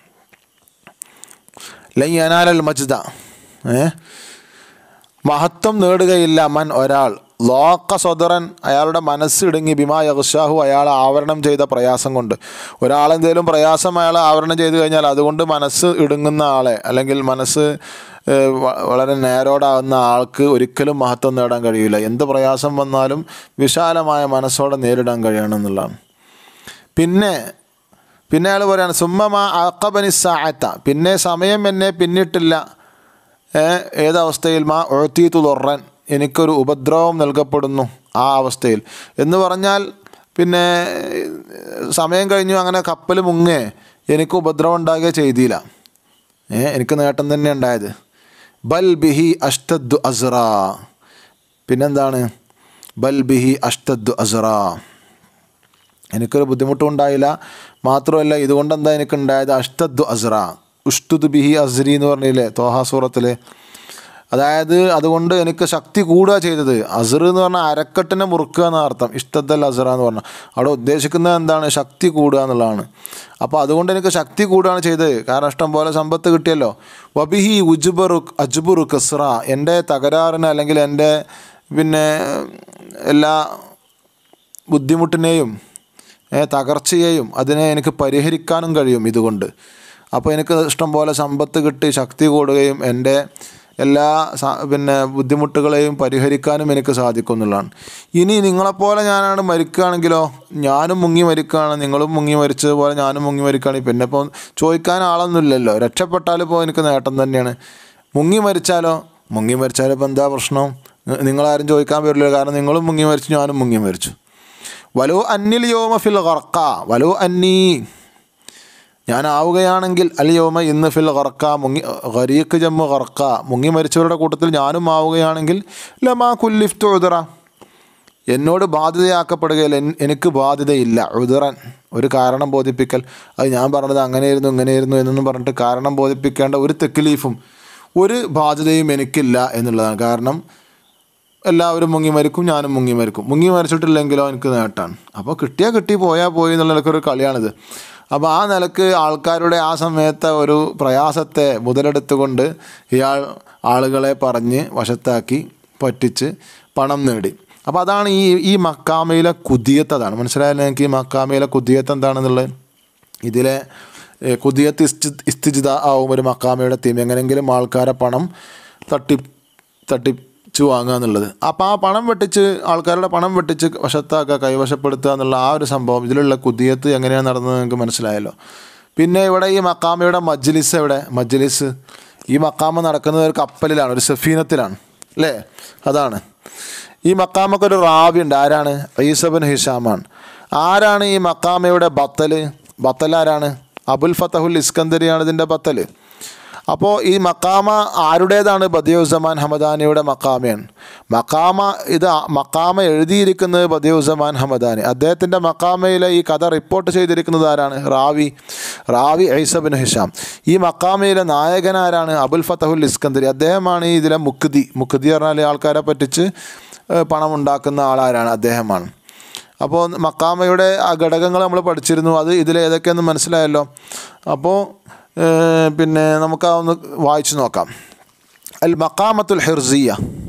ലൈ യനാലൽ മജ്ദ ഏ മഹത്വം നേടുകയില്ല മൻ ഒരാൾ ലോക്ക സ്വതറൻ അയാളുടെ മനസ്സ് ഇടുങ്ങി ബിമാ യഗ്ഷാഹു അയാൾ ആവരണം ചെയ്ത പ്രയാസം കൊണ്ട് ഒരാളെന്തേലും പ്രയാസം അയാൾ ആവരണം ചെയ്തു കഴിഞ്ഞാൽ അതുകൊണ്ട് മനസ്സ് ഇടുങ്ങുന്ന ആളെ അല്ലെങ്കിൽ മനസ്സ് ഏഹ്, വ- വളരെ നേരോടാവുന്ന ആൾക്ക് ഒരിക്കലും മഹത്വം നേടാൻ കഴിയില്ല എന്ത് പ്രയാസം വന്നാലും വിശാലമായ മനസ്സോടെ നേരിടാൻ കഴിയണം എന്നുള്ളതാണ് പിന്നെ പിന്നെ അയാൾ പറയാണ് സുമ്മമാ അക്കബനി സായത്ത പിന്നെ സമയം എന്നെ പിന്നിട്ടില്ല ഏ, ഏതവസ്ഥയിൽ മാ ഒഴത്തീത്തു തൊറൻ എനിക്കൊരു ഉപദ്രവം നൽകപ്പെടുന്നു ആ അവസ്ഥയിൽ എന്ന് പറഞ്ഞാൽ പിന്നെ സമയം കഴിഞ്ഞു അങ്ങനെ കപ്പൽ മുങ്ങേ എനിക്ക് ഉപദ്രവം ഉണ്ടാകുക ചെയ്തില്ല ഏ എനിക്ക് നേട്ടം തന്നെ ഉണ്ടായത് ബൽ ബിഹി അഷ്ടദ്ദു അസ്റ പിന്നെന്താണ് ബൽ ബിഹി അഷ്ടദ്ദു അസ്റ എനിക്കൊരു ബുദ്ധിമുട്ടും ഉണ്ടായില്ല മാത്രമല്ല ഇതുകൊണ്ട് എന്താ എനിക്കുണ്ടായത് അഷ്ടദ്ദു അസ്ര ഉഷ്തുദ് ബിഹി അസ്രി എന്ന് പറഞ്ഞില്ലേ തോഹാ സൂറത്തിൽ അതായത് അതുകൊണ്ട് എനിക്ക് ശക്തി കൂടുക ചെയ്തത് അസർ എന്ന് പറഞ്ഞാൽ അരക്കെട്ടിനെ മുറുക്കുക എന്ന അർത്ഥം ഇഷ്ടത്തൽ അസറ എന്ന് പറഞ്ഞാൽ അവിടെ ഉദ്ദേശിക്കുന്നത് എന്താണ് ശക്തി കൂടുക എന്നുള്ളതാണ് അപ്പോൾ അതുകൊണ്ട് എനിക്ക് ശക്തി കൂടുകയാണ് ചെയ്തത് കാരണം ഇഷ്ടം പോലെ സമ്പത്ത് കിട്ടിയല്ലോ വബിഹി ഉജുബറു അജ്ബുറു കസ്ര എൻ്റെ തകരാറിന് അല്ലെങ്കിൽ എൻ്റെ പിന്നെ എല്ലാ ബുദ്ധിമുട്ടിനെയും ഏ, തകർച്ചയെയും അതിനെ എനിക്ക് പരിഹരിക്കാനും കഴിയും ഇതുകൊണ്ട് അപ്പോൾ എനിക്ക് ഇഷ്ടം പോലെ സമ്പത്ത് കിട്ടി ശക്തി കൂടുകയും എൻ്റെ എല്ലാ സ- പിന്നെ ബുദ്ധിമുട്ടുകളെയും പരിഹരിക്കാനും എനിക്ക് സാധിക്കും എന്നുള്ളതാണ് ഇനി നിങ്ങളെപ്പോലെ ഞാനാണ് മരിക്കുകയാണെങ്കിലോ ഞാനും മുങ്ങി മരിക്കുകയാണ് നിങ്ങളും മുങ്ങി മരിച്ചതുപോലെ ഞാനും മുങ്ങി മരിക്കുകയാണെങ്കിൽ പിന്നെ ഇപ്പോൾ ചോദിക്കാൻ ആളൊന്നുമില്ലല്ലോ രക്ഷപ്പെട്ടാലും ഇപ്പോൾ എനിക്ക് നേട്ടം തന്നെയാണ് മുങ്ങി മരിച്ചാലോ മുങ്ങി മരിച്ചാലും ഇപ്പോൾ എന്താ പ്രശ്നം നി- നിങ്ങളാരും ചോദിക്കാൻ പറ്റില്ല കാരണം നിങ്ങളും മുങ്ങി മരിച്ചു ഞാനും മുങ്ങി മരിച്ചു വലോ അന്നിൽ യോമ ഫിൽ ഖർക്ക വലോ അന്നീ ഞാനാവുകയാണെങ്കിൽ അൽ യോമ ഇന്ന് ഫിൽ ഖർക്ക മുങ്ങി ഖരീഖ് ജമ്മു ഖർക്ക മുങ്ങി മരിച്ചവരുടെ കൂട്ടത്തിൽ ഞാനും ആവുകയാണെങ്കിൽ ലമാ കുല്ലിഫ്റ്റ് ഉദറ എന്നോട് ബാധ്യതയാക്കപ്പെടുകയില്ല എൻ- എനിക്ക് ബാധ്യതയില്ല ഉദറൻ ഒരു കാരണം ബോധിപ്പിക്കൽ അത് ഞാൻ പറഞ്ഞത് അങ്ങനെയായിരുന്നു ഇങ്ങനെയായിരുന്നു എന്നൊന്നും പറഞ്ഞിട്ട് കാരണം ബോധിപ്പിക്കേണ്ട ഒരു തെക്കിലീഫും ഒരു ബാധ്യതയും എനിക്കില്ല എന്നുള്ളതാണ് കാരണം എല്ലാവരും മുങ്ങി മരിക്കും ഞാനും മുങ്ങി മരിക്കും മുങ്ങി മരിച്ചിട്ടില്ലെങ്കിലോ എനിക്ക് നേട്ടാണ് അപ്പോൾ കിട്ടിയാൽ കിട്ടി പോയാൽ പോയി എന്നുള്ള നിലക്കൊരു കളിയാണിത് അപ്പോൾ ആ നിലക്ക് ആൾക്കാരുടെ ആ സമയത്തെ ഒരു പ്രയാസത്തെ മുതലെടുത്തുകൊണ്ട് ഇയാൾ ആളുകളെ പറഞ്ഞ് വശത്താക്കി പറ്റിച്ച് പണം നേടി അപ്പോൾ അതാണ് ഈ ഈ മക്കാമയിലെ കുതിയത്ത് അതാണ് മനസ്സിലായാലും എനിക്ക് ഈ മക്കാമയിലെ കുതിയത്ത് എന്താണെന്നുള്ളത് ഇതിലെ ഏഹ്, കുതിയത്ത് ഇസ്തി ഇസ്തിജിത ആവും ഒരു മക്കാമയുടെ തീം എങ്ങനെങ്കിലും ആൾക്കാരെ പണം തട്ടി തട്ടിച്ചു വാങ്ങുക എന്നുള്ളത് അപ്പോൾ ആ പണം വെട്ടിച്ച് ആൾക്കാരുടെ പണം വെട്ടിച്ച് വശത്താക്കുക കൈവശപ്പെടുത്തുക എന്നുള്ള ആ ഒരു സംഭവം ഇതിലുള്ള കുതിയത്ത് എങ്ങനെയാണ് നടന്നത് നിങ്ങൾക്ക് മനസ്സിലായല്ലോ പിന്നെ ഇവിടെ ഈ മക്കാമയുടെ മജ്ലിസ് എവിടെ മജ്ലിസ് ഈ മക്കാമ നടക്കുന്നത് ഒരു കപ്പലിലാണ് ഒരു സഫീനത്തിലാണ് അല്ലേ അതാണ് ഈ മക്കാമക്ക് ഒരു റാവി ഉണ്ട് ആരാണ് ഈസബിൻ ഹിഷാമാണ് ആരാണ് ഈ മക്കാമയുടെ ബത്തൽ ബത്തൽ ആരാണ് അബുൽ ഫത്തഹുൽ ഇസ്കന്ദരിയാണ് ഇതിൻ്റെ ബത്തൽ അപ്പോൾ ഈ മക്കാമ ആരുടേതാണ് ബദിയുസമാൻ ഹമദാനിയുടെ മക്കാമയാണ് മക്കാമ ഇത് ആ- മക്കാമ എഴുതിയിരിക്കുന്നത് ബദിയുസമാൻ ഹമദാനി അദ്ദേഹത്തിൻ്റെ മക്കാമയിലെ ഈ കഥ റിപ്പോർട്ട് ചെയ്തിരിക്കുന്നത് ആരാണ് റാവി റാവി ഐസബിൻ ഹിഷാം ഈ മക്കാമയിലെ നായകൻ ആരാണ് അബുൽ ഫത്തഹുൽ ഇസ്കന്ദരി അദ്ദേഹമാണ് ഈ ഇതിലെ മുക്തി മുക്തി പറഞ്ഞാൽ ആൾക്കാരെ പറ്റിച്ച് ഏഹ്, പണം ഉണ്ടാക്കുന്ന ആളാരാണ് അദ്ദേഹമാണ് അപ്പോൾ മക്കാമയുടെ ആ ഘടകങ്ങൾ നമ്മൾ പഠിച്ചിരുന്നു അത് ഇതിൽ ഏതൊക്കെയെന്ന് മനസ്സിലായല്ലോ അപ്പോൾ ഏഹ്, പിന്നെ നമുക്ക് ആ ഒന്ന് വായിച്ചു നോക്കാം അൽ മക്കാമത്തുൽ ഹിർസിയ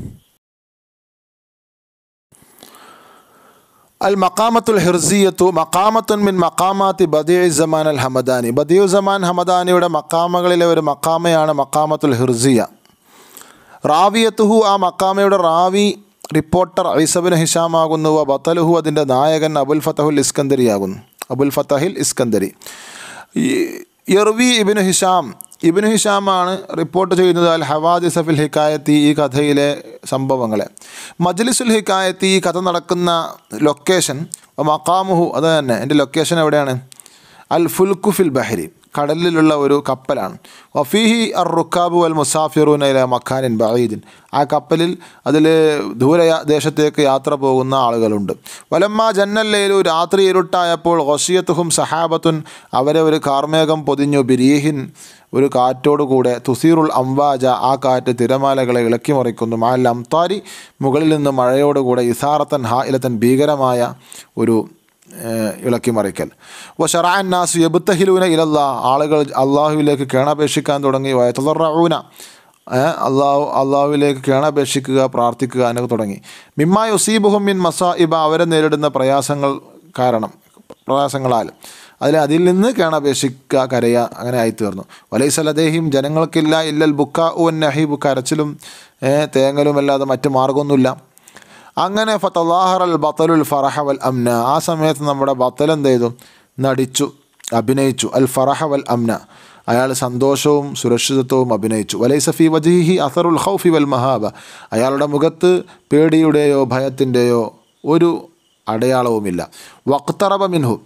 അൽ മക്കാമത്തുൽ ഹിർസിയത്തു മക്കാമത്തുൻ മിൻ മക്കാമാത്തി ബദിയ സമാൻ അൽ ഹമദാനി ബദിയു സമാൻ ഹമദാനിയുടെ മക്കാമകളിലെ ഒരു മക്കാമയാണ് മക്കാമത്തുൽ ഹിർസിയ റാവിയത്തുഹു ആ മക്കാമയുടെ റാവി റിപ്പോർട്ടർ ഐസബിൻ ഹിഷാമാകുന്നു വ ബത്തലുഹു അതിൻ്റെ നായകൻ അബുൽ ഫത്തഹുൽ ഇസ്കന്ദരിയാകുന്നു അബുൽ ഫത്തഹിൽ ഇസ്കന്ദരി ഈ ഇർവി ഇബിൻ ഹിഷാം ഇബിൻ ഹിഷാമാണ് റിപ്പോർട്ട് ചെയ്യുന്നത് അൽ ഹവാദിസ് ഫിൽ ഹിക്കായത്തി ഈ കഥയിലെ സംഭവങ്ങളെ മജ്ലിസുൽ ഹിക്കായത്തി ഈ കഥ നടക്കുന്ന ലൊക്കേഷൻ മക്കാമുഹു അത് തന്നെ എൻ്റെ ലൊക്കേഷൻ എവിടെയാണ് അൽ ഫുൽക്കു ഫിൽ ബഹരി കടലിലുള്ള ഒരു കപ്പലാണ് വഫീഹി അർ റുക്കാബു അൽ മുസാഫിറൂൻ ഇല മഖാനിൻ ബഈദിൻ ആ കപ്പലിൽ അതിൽ ദൂര യാ- ദേശത്തേക്ക് യാത്ര പോകുന്ന ആളുകളുണ്ട് വലമ്മ ജന്നല്ലയിലു രാത്രി ഇരുട്ടായപ്പോൾ ഹൊസിയത്തുഹും സഹാബത്തുൻ അവരെ ഒരു കാർമേഘം പൊതിഞ്ഞു ബിരീഹിൻ ഒരു കാറ്റോടുകൂടെ തുസീറുൽ അംവാജ ആ കാറ്റ് തിരമാലകളെ ഇളക്കി മറിക്കുന്നു മാൽ അംതാരി മുകളിൽ നിന്ന് മഴയോടുകൂടെ ഇസാറത്തൻ ഹാ ഇലത്തൻ ഭീകരമായ ഒരു ഏഹ് ഇളക്കി മറിക്കൽ അപ്പോൾ ഷറാൻ നാസ് യബുത്തഹിലൂന ഇലല്ലാ ആളുകൾ അള്ളാഹുവിലേക്ക് കേണപേക്ഷിക്കാൻ തുടങ്ങി വയത്തുറൂന അള്ളാഹു അള്ളാഹുവിലേക്ക് കേണപേക്ഷിക്കുക പ്രാർത്ഥിക്കുക എന്നൊക്കെ തുടങ്ങി മിമ്മ യുസീബുഹും മിൻ മസാഇബ അവരെ നേരിടുന്ന പ്രയാസങ്ങൾ കാരണം പ്രയാസങ്ങളാൽ അതിൽ അതിൽ നിന്ന് കേണപേക്ഷിക്കുക കരയ അങ്ങനെ ആയിത്തീർന്നു വലൈസലദേഹിം ജനങ്ങൾക്കില്ല ഇല്ലൽ ബുക്ക ഉൻ നഹീബ് കരച്ചിലും ഏഹ് തേങ്ങലും അല്ലാതെ മറ്റു മാർഗമൊന്നുമില്ല അങ്ങനെ ഫത്തല്ലാഹർ അൽ ബത്തലുൽ ഫറഹ വൽ അംന ആ സമയത്ത് നമ്മുടെ ബത്തൽ എന്ത് ചെയ്തു നടിച്ചു അഭിനയിച്ചു അൽ ഫറഹ വൽ അംന അയാൾ സന്തോഷവും സുരക്ഷിതത്വവും അഭിനയിച്ചു വലൈസഫി വജീഹി അസറുൽ ഹൗഫി വൽ മഹാബ അയാളുടെ മുഖത്ത് പേടിയുടെയോ ഭയത്തിൻ്റെയോ ഒരു അടയാളവുമില്ല വക്തറബ മിൻഹു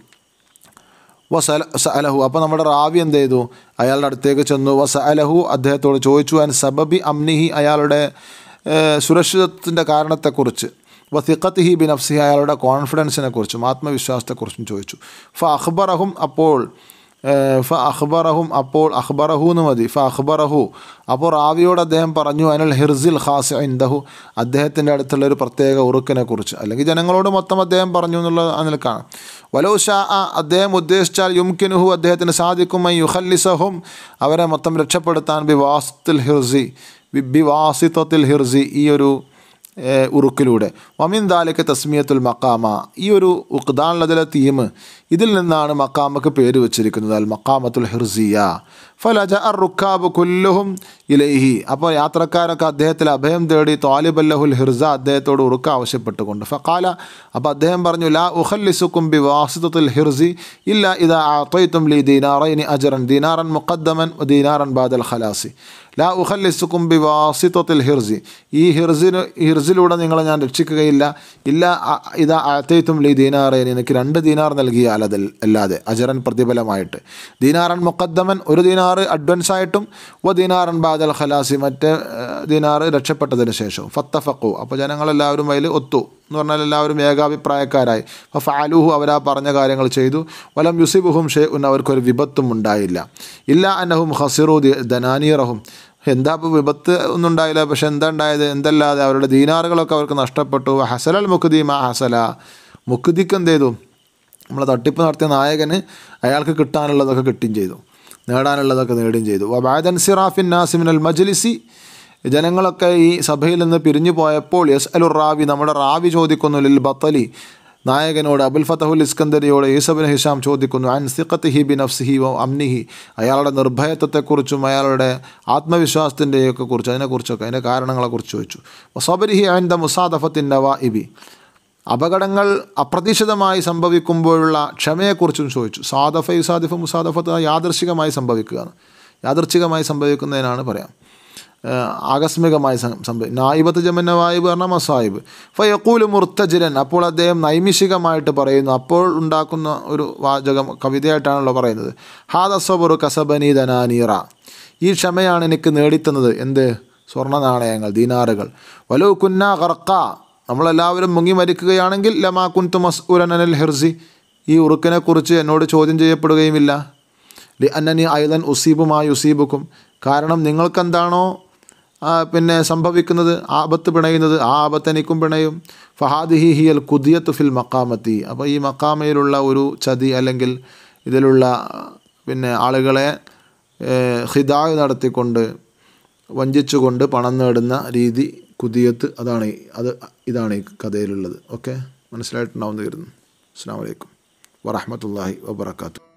വസല സഅലഹു അപ്പോൾ നമ്മുടെ റാവി എന്ത് ചെയ്തു അയാളുടെ അടുത്തേക്ക് ചെന്നു വസ അലഹു അദ്ദേഹത്തോട് ചോദിച്ചു അൻ സബബി അംനിഹി അയാളുടെ സുരക്ഷിതത്വത്തിൻ്റെ കാരണത്തെക്കുറിച്ച് വസിഖത്ത് ബി നഫ്സി അയാളുടെ കോൺഫിഡൻസിനെ കുറിച്ചും ആത്മവിശ്വാസത്തെക്കുറിച്ചും ചോദിച്ചു ഫ അഖ്ബറഹും അപ്പോൾ ഏഹ്, ഫ അഖ്ബറഹും അപ്പോൾ അഖ്ബറഹു എന്ന് മതി ഫ അഖ്ബറഹു അപ്പോൾ റാവിയോട് അദ്ദേഹം പറഞ്ഞു അനൽ ഹിർസിൽ ഖാസ് ഇന്ദഹു അദ്ദേഹത്തിൻ്റെ അടുത്തുള്ള ഒരു പ്രത്യേക ഉറുക്കിനെ കുറിച്ച് അല്ലെങ്കിൽ ജനങ്ങളോട് മൊത്തം അദ്ദേഹം പറഞ്ഞു എന്നുള്ള ആ നിലക്കാണ് വലോ ഷാ അദ്ദേഹം ഉദ്ദേശിച്ചാൽ യുംകിനുഹു അദ്ദേഹത്തിന് സാധിക്കും ഐ യുഹല്ലിസഹും അവരെ മൊത്തം രക്ഷപ്പെടുത്താൻ ബി വാസിത്തുൽ ഹിർസി ബി ബി വാസിത്വത്തിൽ ഹിർസി ഈ ഒരു ഏഹ്, ഉറുക്കിലൂടെ വമിൻ ദാലിക്ക് തസ്മിയത്തുൽ മക്കാമ ഈ ഒരു ഉഖ്ദാനുള്ളതിലെ തീം ഇതിൽ നിന്നാണ് മക്കാമക്ക് പേര് വെച്ചിരിക്കുന്നത് അൽ മക്കാമത്തുൽ ഹിർസിയ ഫലജ അർ റുക്കാബ് കുല്ലുഹും ഇലൈഹി അപ്പോൾ യാത്രക്കാരൊക്കെ അദ്ദേഹത്തിൽ അഭയം തേടി താലിബല്ലഹുൽ ഹിർസ അദ്ദേഹത്തോട് ഉറുക്ക ആവശ്യപ്പെട്ടുകൊണ്ട് ഫക്കാല അപ്പോൾ അദ്ദേഹം പറഞ്ഞു ലാ ഉഖല്ലിസുക്കും ബി വാസിത്തുൽ ഹിർസി ഇല്ല ഇതാ ആത്തൈത്തും ലി ദീനാറൈനി അജറൻ ദീനാറൻ മുഖദ്ദമൻ ദീനാറൻ ബാദൽ ഖലാസി ലാ ഉഖല്ലിസുക്കും ബി വാസിത്വത്തിൽ ഹിർസി ഈ ഹിർസിന് ഹിർസിലൂടെ നിങ്ങളെ ഞാൻ രക്ഷിക്കുകയില്ല ഇല്ല അ- ഇതാ അത്തയ്ത്തും ലി ദീനാറേന് എനിക്ക് രണ്ട് ദീനാർ നൽകിയ അലതൽ അല്ലാതെ അജറൻ പ്രതിഫലമായിട്ട് ദീനാറൻ മുഖദ്ദമൻ ഒരു ദീനാറ് അഡ്വാൻസ് ആയിട്ടും വ ദീനാറൻ ബാദൽ ഖലാസി മറ്റേ ഏഹ്, ദീനാറ് രക്ഷപ്പെട്ടതിന് ശേഷവും ഫത്തഫക്കു അപ്പോൾ ജനങ്ങളെല്ലാവരും അതിൽ ഒത്തു എന്ന് പറഞ്ഞാൽ എല്ലാവരും ഏകാഭിപ്രായക്കാരായി അപ്പോൾ ഫാലുഹു അവരാ പറഞ്ഞ കാര്യങ്ങൾ ചെയ്തു വലം യുസിബുഹും ഷേ ഉൻ അവർക്കൊരു വിപത്തും ഉണ്ടായില്ല ഇല്ല അന്നഹും ഹസിറു ദി- ദനാനീറഹും എന്താ ഇപ്പോൾ വിപത്ത് ഒന്നും ഉണ്ടായില്ല പക്ഷെ എന്താ ഉണ്ടായത് എന്തല്ലാതെ അവരുടെ ദീനാറുകളൊക്കെ അവർക്ക് നഷ്ടപ്പെട്ടു ഹസലൽ മുഖദി മാ ഹസല മുഖദിക്ക് എന്ത് ചെയ്തു നമ്മളെ തട്ടിപ്പ് നടത്തിയ നായകന് അയാൾക്ക് കിട്ടാനുള്ളതൊക്കെ കിട്ടുകയും ചെയ്തു നേടാനുള്ളതൊക്കെ നേടുകയും ചെയ്തു വബാദൻ സിറാഫിൻ നാസിമിൻ അൽ മജ്ലിസി ജനങ്ങളൊക്കെ ഈ സഭയിൽ നിന്ന് പിരിഞ്ഞു പോയപ്പോൾ യസ് അലുർ റാവി നമ്മുടെ റാവി ചോദിക്കുന്നു ലിൽ ബത്തലി നായകനോട് അബുൽ ഫതഹുൽ ഇസ്കന്ദരിയോട് യൂസബിൻ ഹിഷാം ചോദിക്കുന്നു അൻ സിഖത്ത് ഹി ബി നഫ്സിഹി വ അംനിഹി അയാളുടെ നിർഭയത്വത്തെക്കുറിച്ചും അയാളുടെ ആത്മവിശ്വാസത്തിൻ്റെയൊക്കെ കുറിച്ച് അതിനെക്കുറിച്ചൊക്കെ അതിൻ്റെ കാരണങ്ങളെക്കുറിച്ച് ചോദിച്ചു വസബരിഹി അൻദ മുസാദഫത്തിൻ നവാ ഇബി അപകടങ്ങൾ അപ്രതീക്ഷിതമായി സംഭവിക്കുമ്പോഴുള്ള ക്ഷമയെക്കുറിച്ചും ചോദിച്ചു സാദഫ യുസാദിഫ് മുസാദഫത്ത് യാദർശികമായി സംഭവിക്കുകയാണ് യാദർച്ഛികമായി സംഭവിക്കുന്നതിനാണ് പറയാം ഏഹ് ആകസ്മികമായി സം- സംഭവി നായിബത്ത് ജമന്ന വായിബ് പറഞ്ഞാൽ മസായിബ് ഫയക്കൂല് മുർത്തജിരൻ അപ്പോൾ അദ്ദേഹം നൈമിഷികമായിട്ട് പറയുന്നു അപ്പോൾ ഉണ്ടാക്കുന്ന ഒരു വാചകം കവിതയായിട്ടാണല്ലോ പറയുന്നത് ഹാദസബുറു കസബനി ധനാനീറ ഈ ക്ഷമയാണ് എനിക്ക് നേടിത്തന്നത് എന്ത് സ്വർണ്ണ നാണയങ്ങൾ ദീനാറുകൾ വലു കുന്ന കർക്ക നമ്മളെല്ലാവരും മുങ്ങി മരിക്കുകയാണെങ്കിൽ ലമാ കുന്തു മസ്ഊരൻ അനിൽ ഹിർസി ഈ ഉറുക്കിനെക്കുറിച്ച് എന്നോട് ചോദ്യം ചെയ്യപ്പെടുകയുമില്ല ലി അന്നനി ഐലൻ ഉസീബുമായി ഉസീബുക്കും കാരണം നിങ്ങൾക്കെന്താണോ ആ, പിന്നെ സംഭവിക്കുന്നത് ആപത്ത് പിണയുന്നത് ആ ആപത്ത് എനിക്കും പിണയും ഫഹാദിഹി ഹിയൽ കുദിയത്ത് ഫിൽ മക്കാമത്തി അപ്പോൾ ഈ മക്കാമയിലുള്ള ഒരു ചതി അല്ലെങ്കിൽ ഇതിലുള്ള പിന്നെ ആളുകളെ ഹിദായ് നടത്തിക്കൊണ്ട് വഞ്ചിച്ചുകൊണ്ട് പണം നേടുന്ന രീതി കുതിയത്ത് അതാണ് ഈ- അത് ഇതാണ് ഈ കഥയിലുള്ളത് ഓക്കെ മനസ്സിലായിട്ടുണ്ടാവുമെന്ന് കരുതുന്നു അസ്സാം വലൈക്കും വറഹമത്തല്ലാഹി വബർക്കാത്തു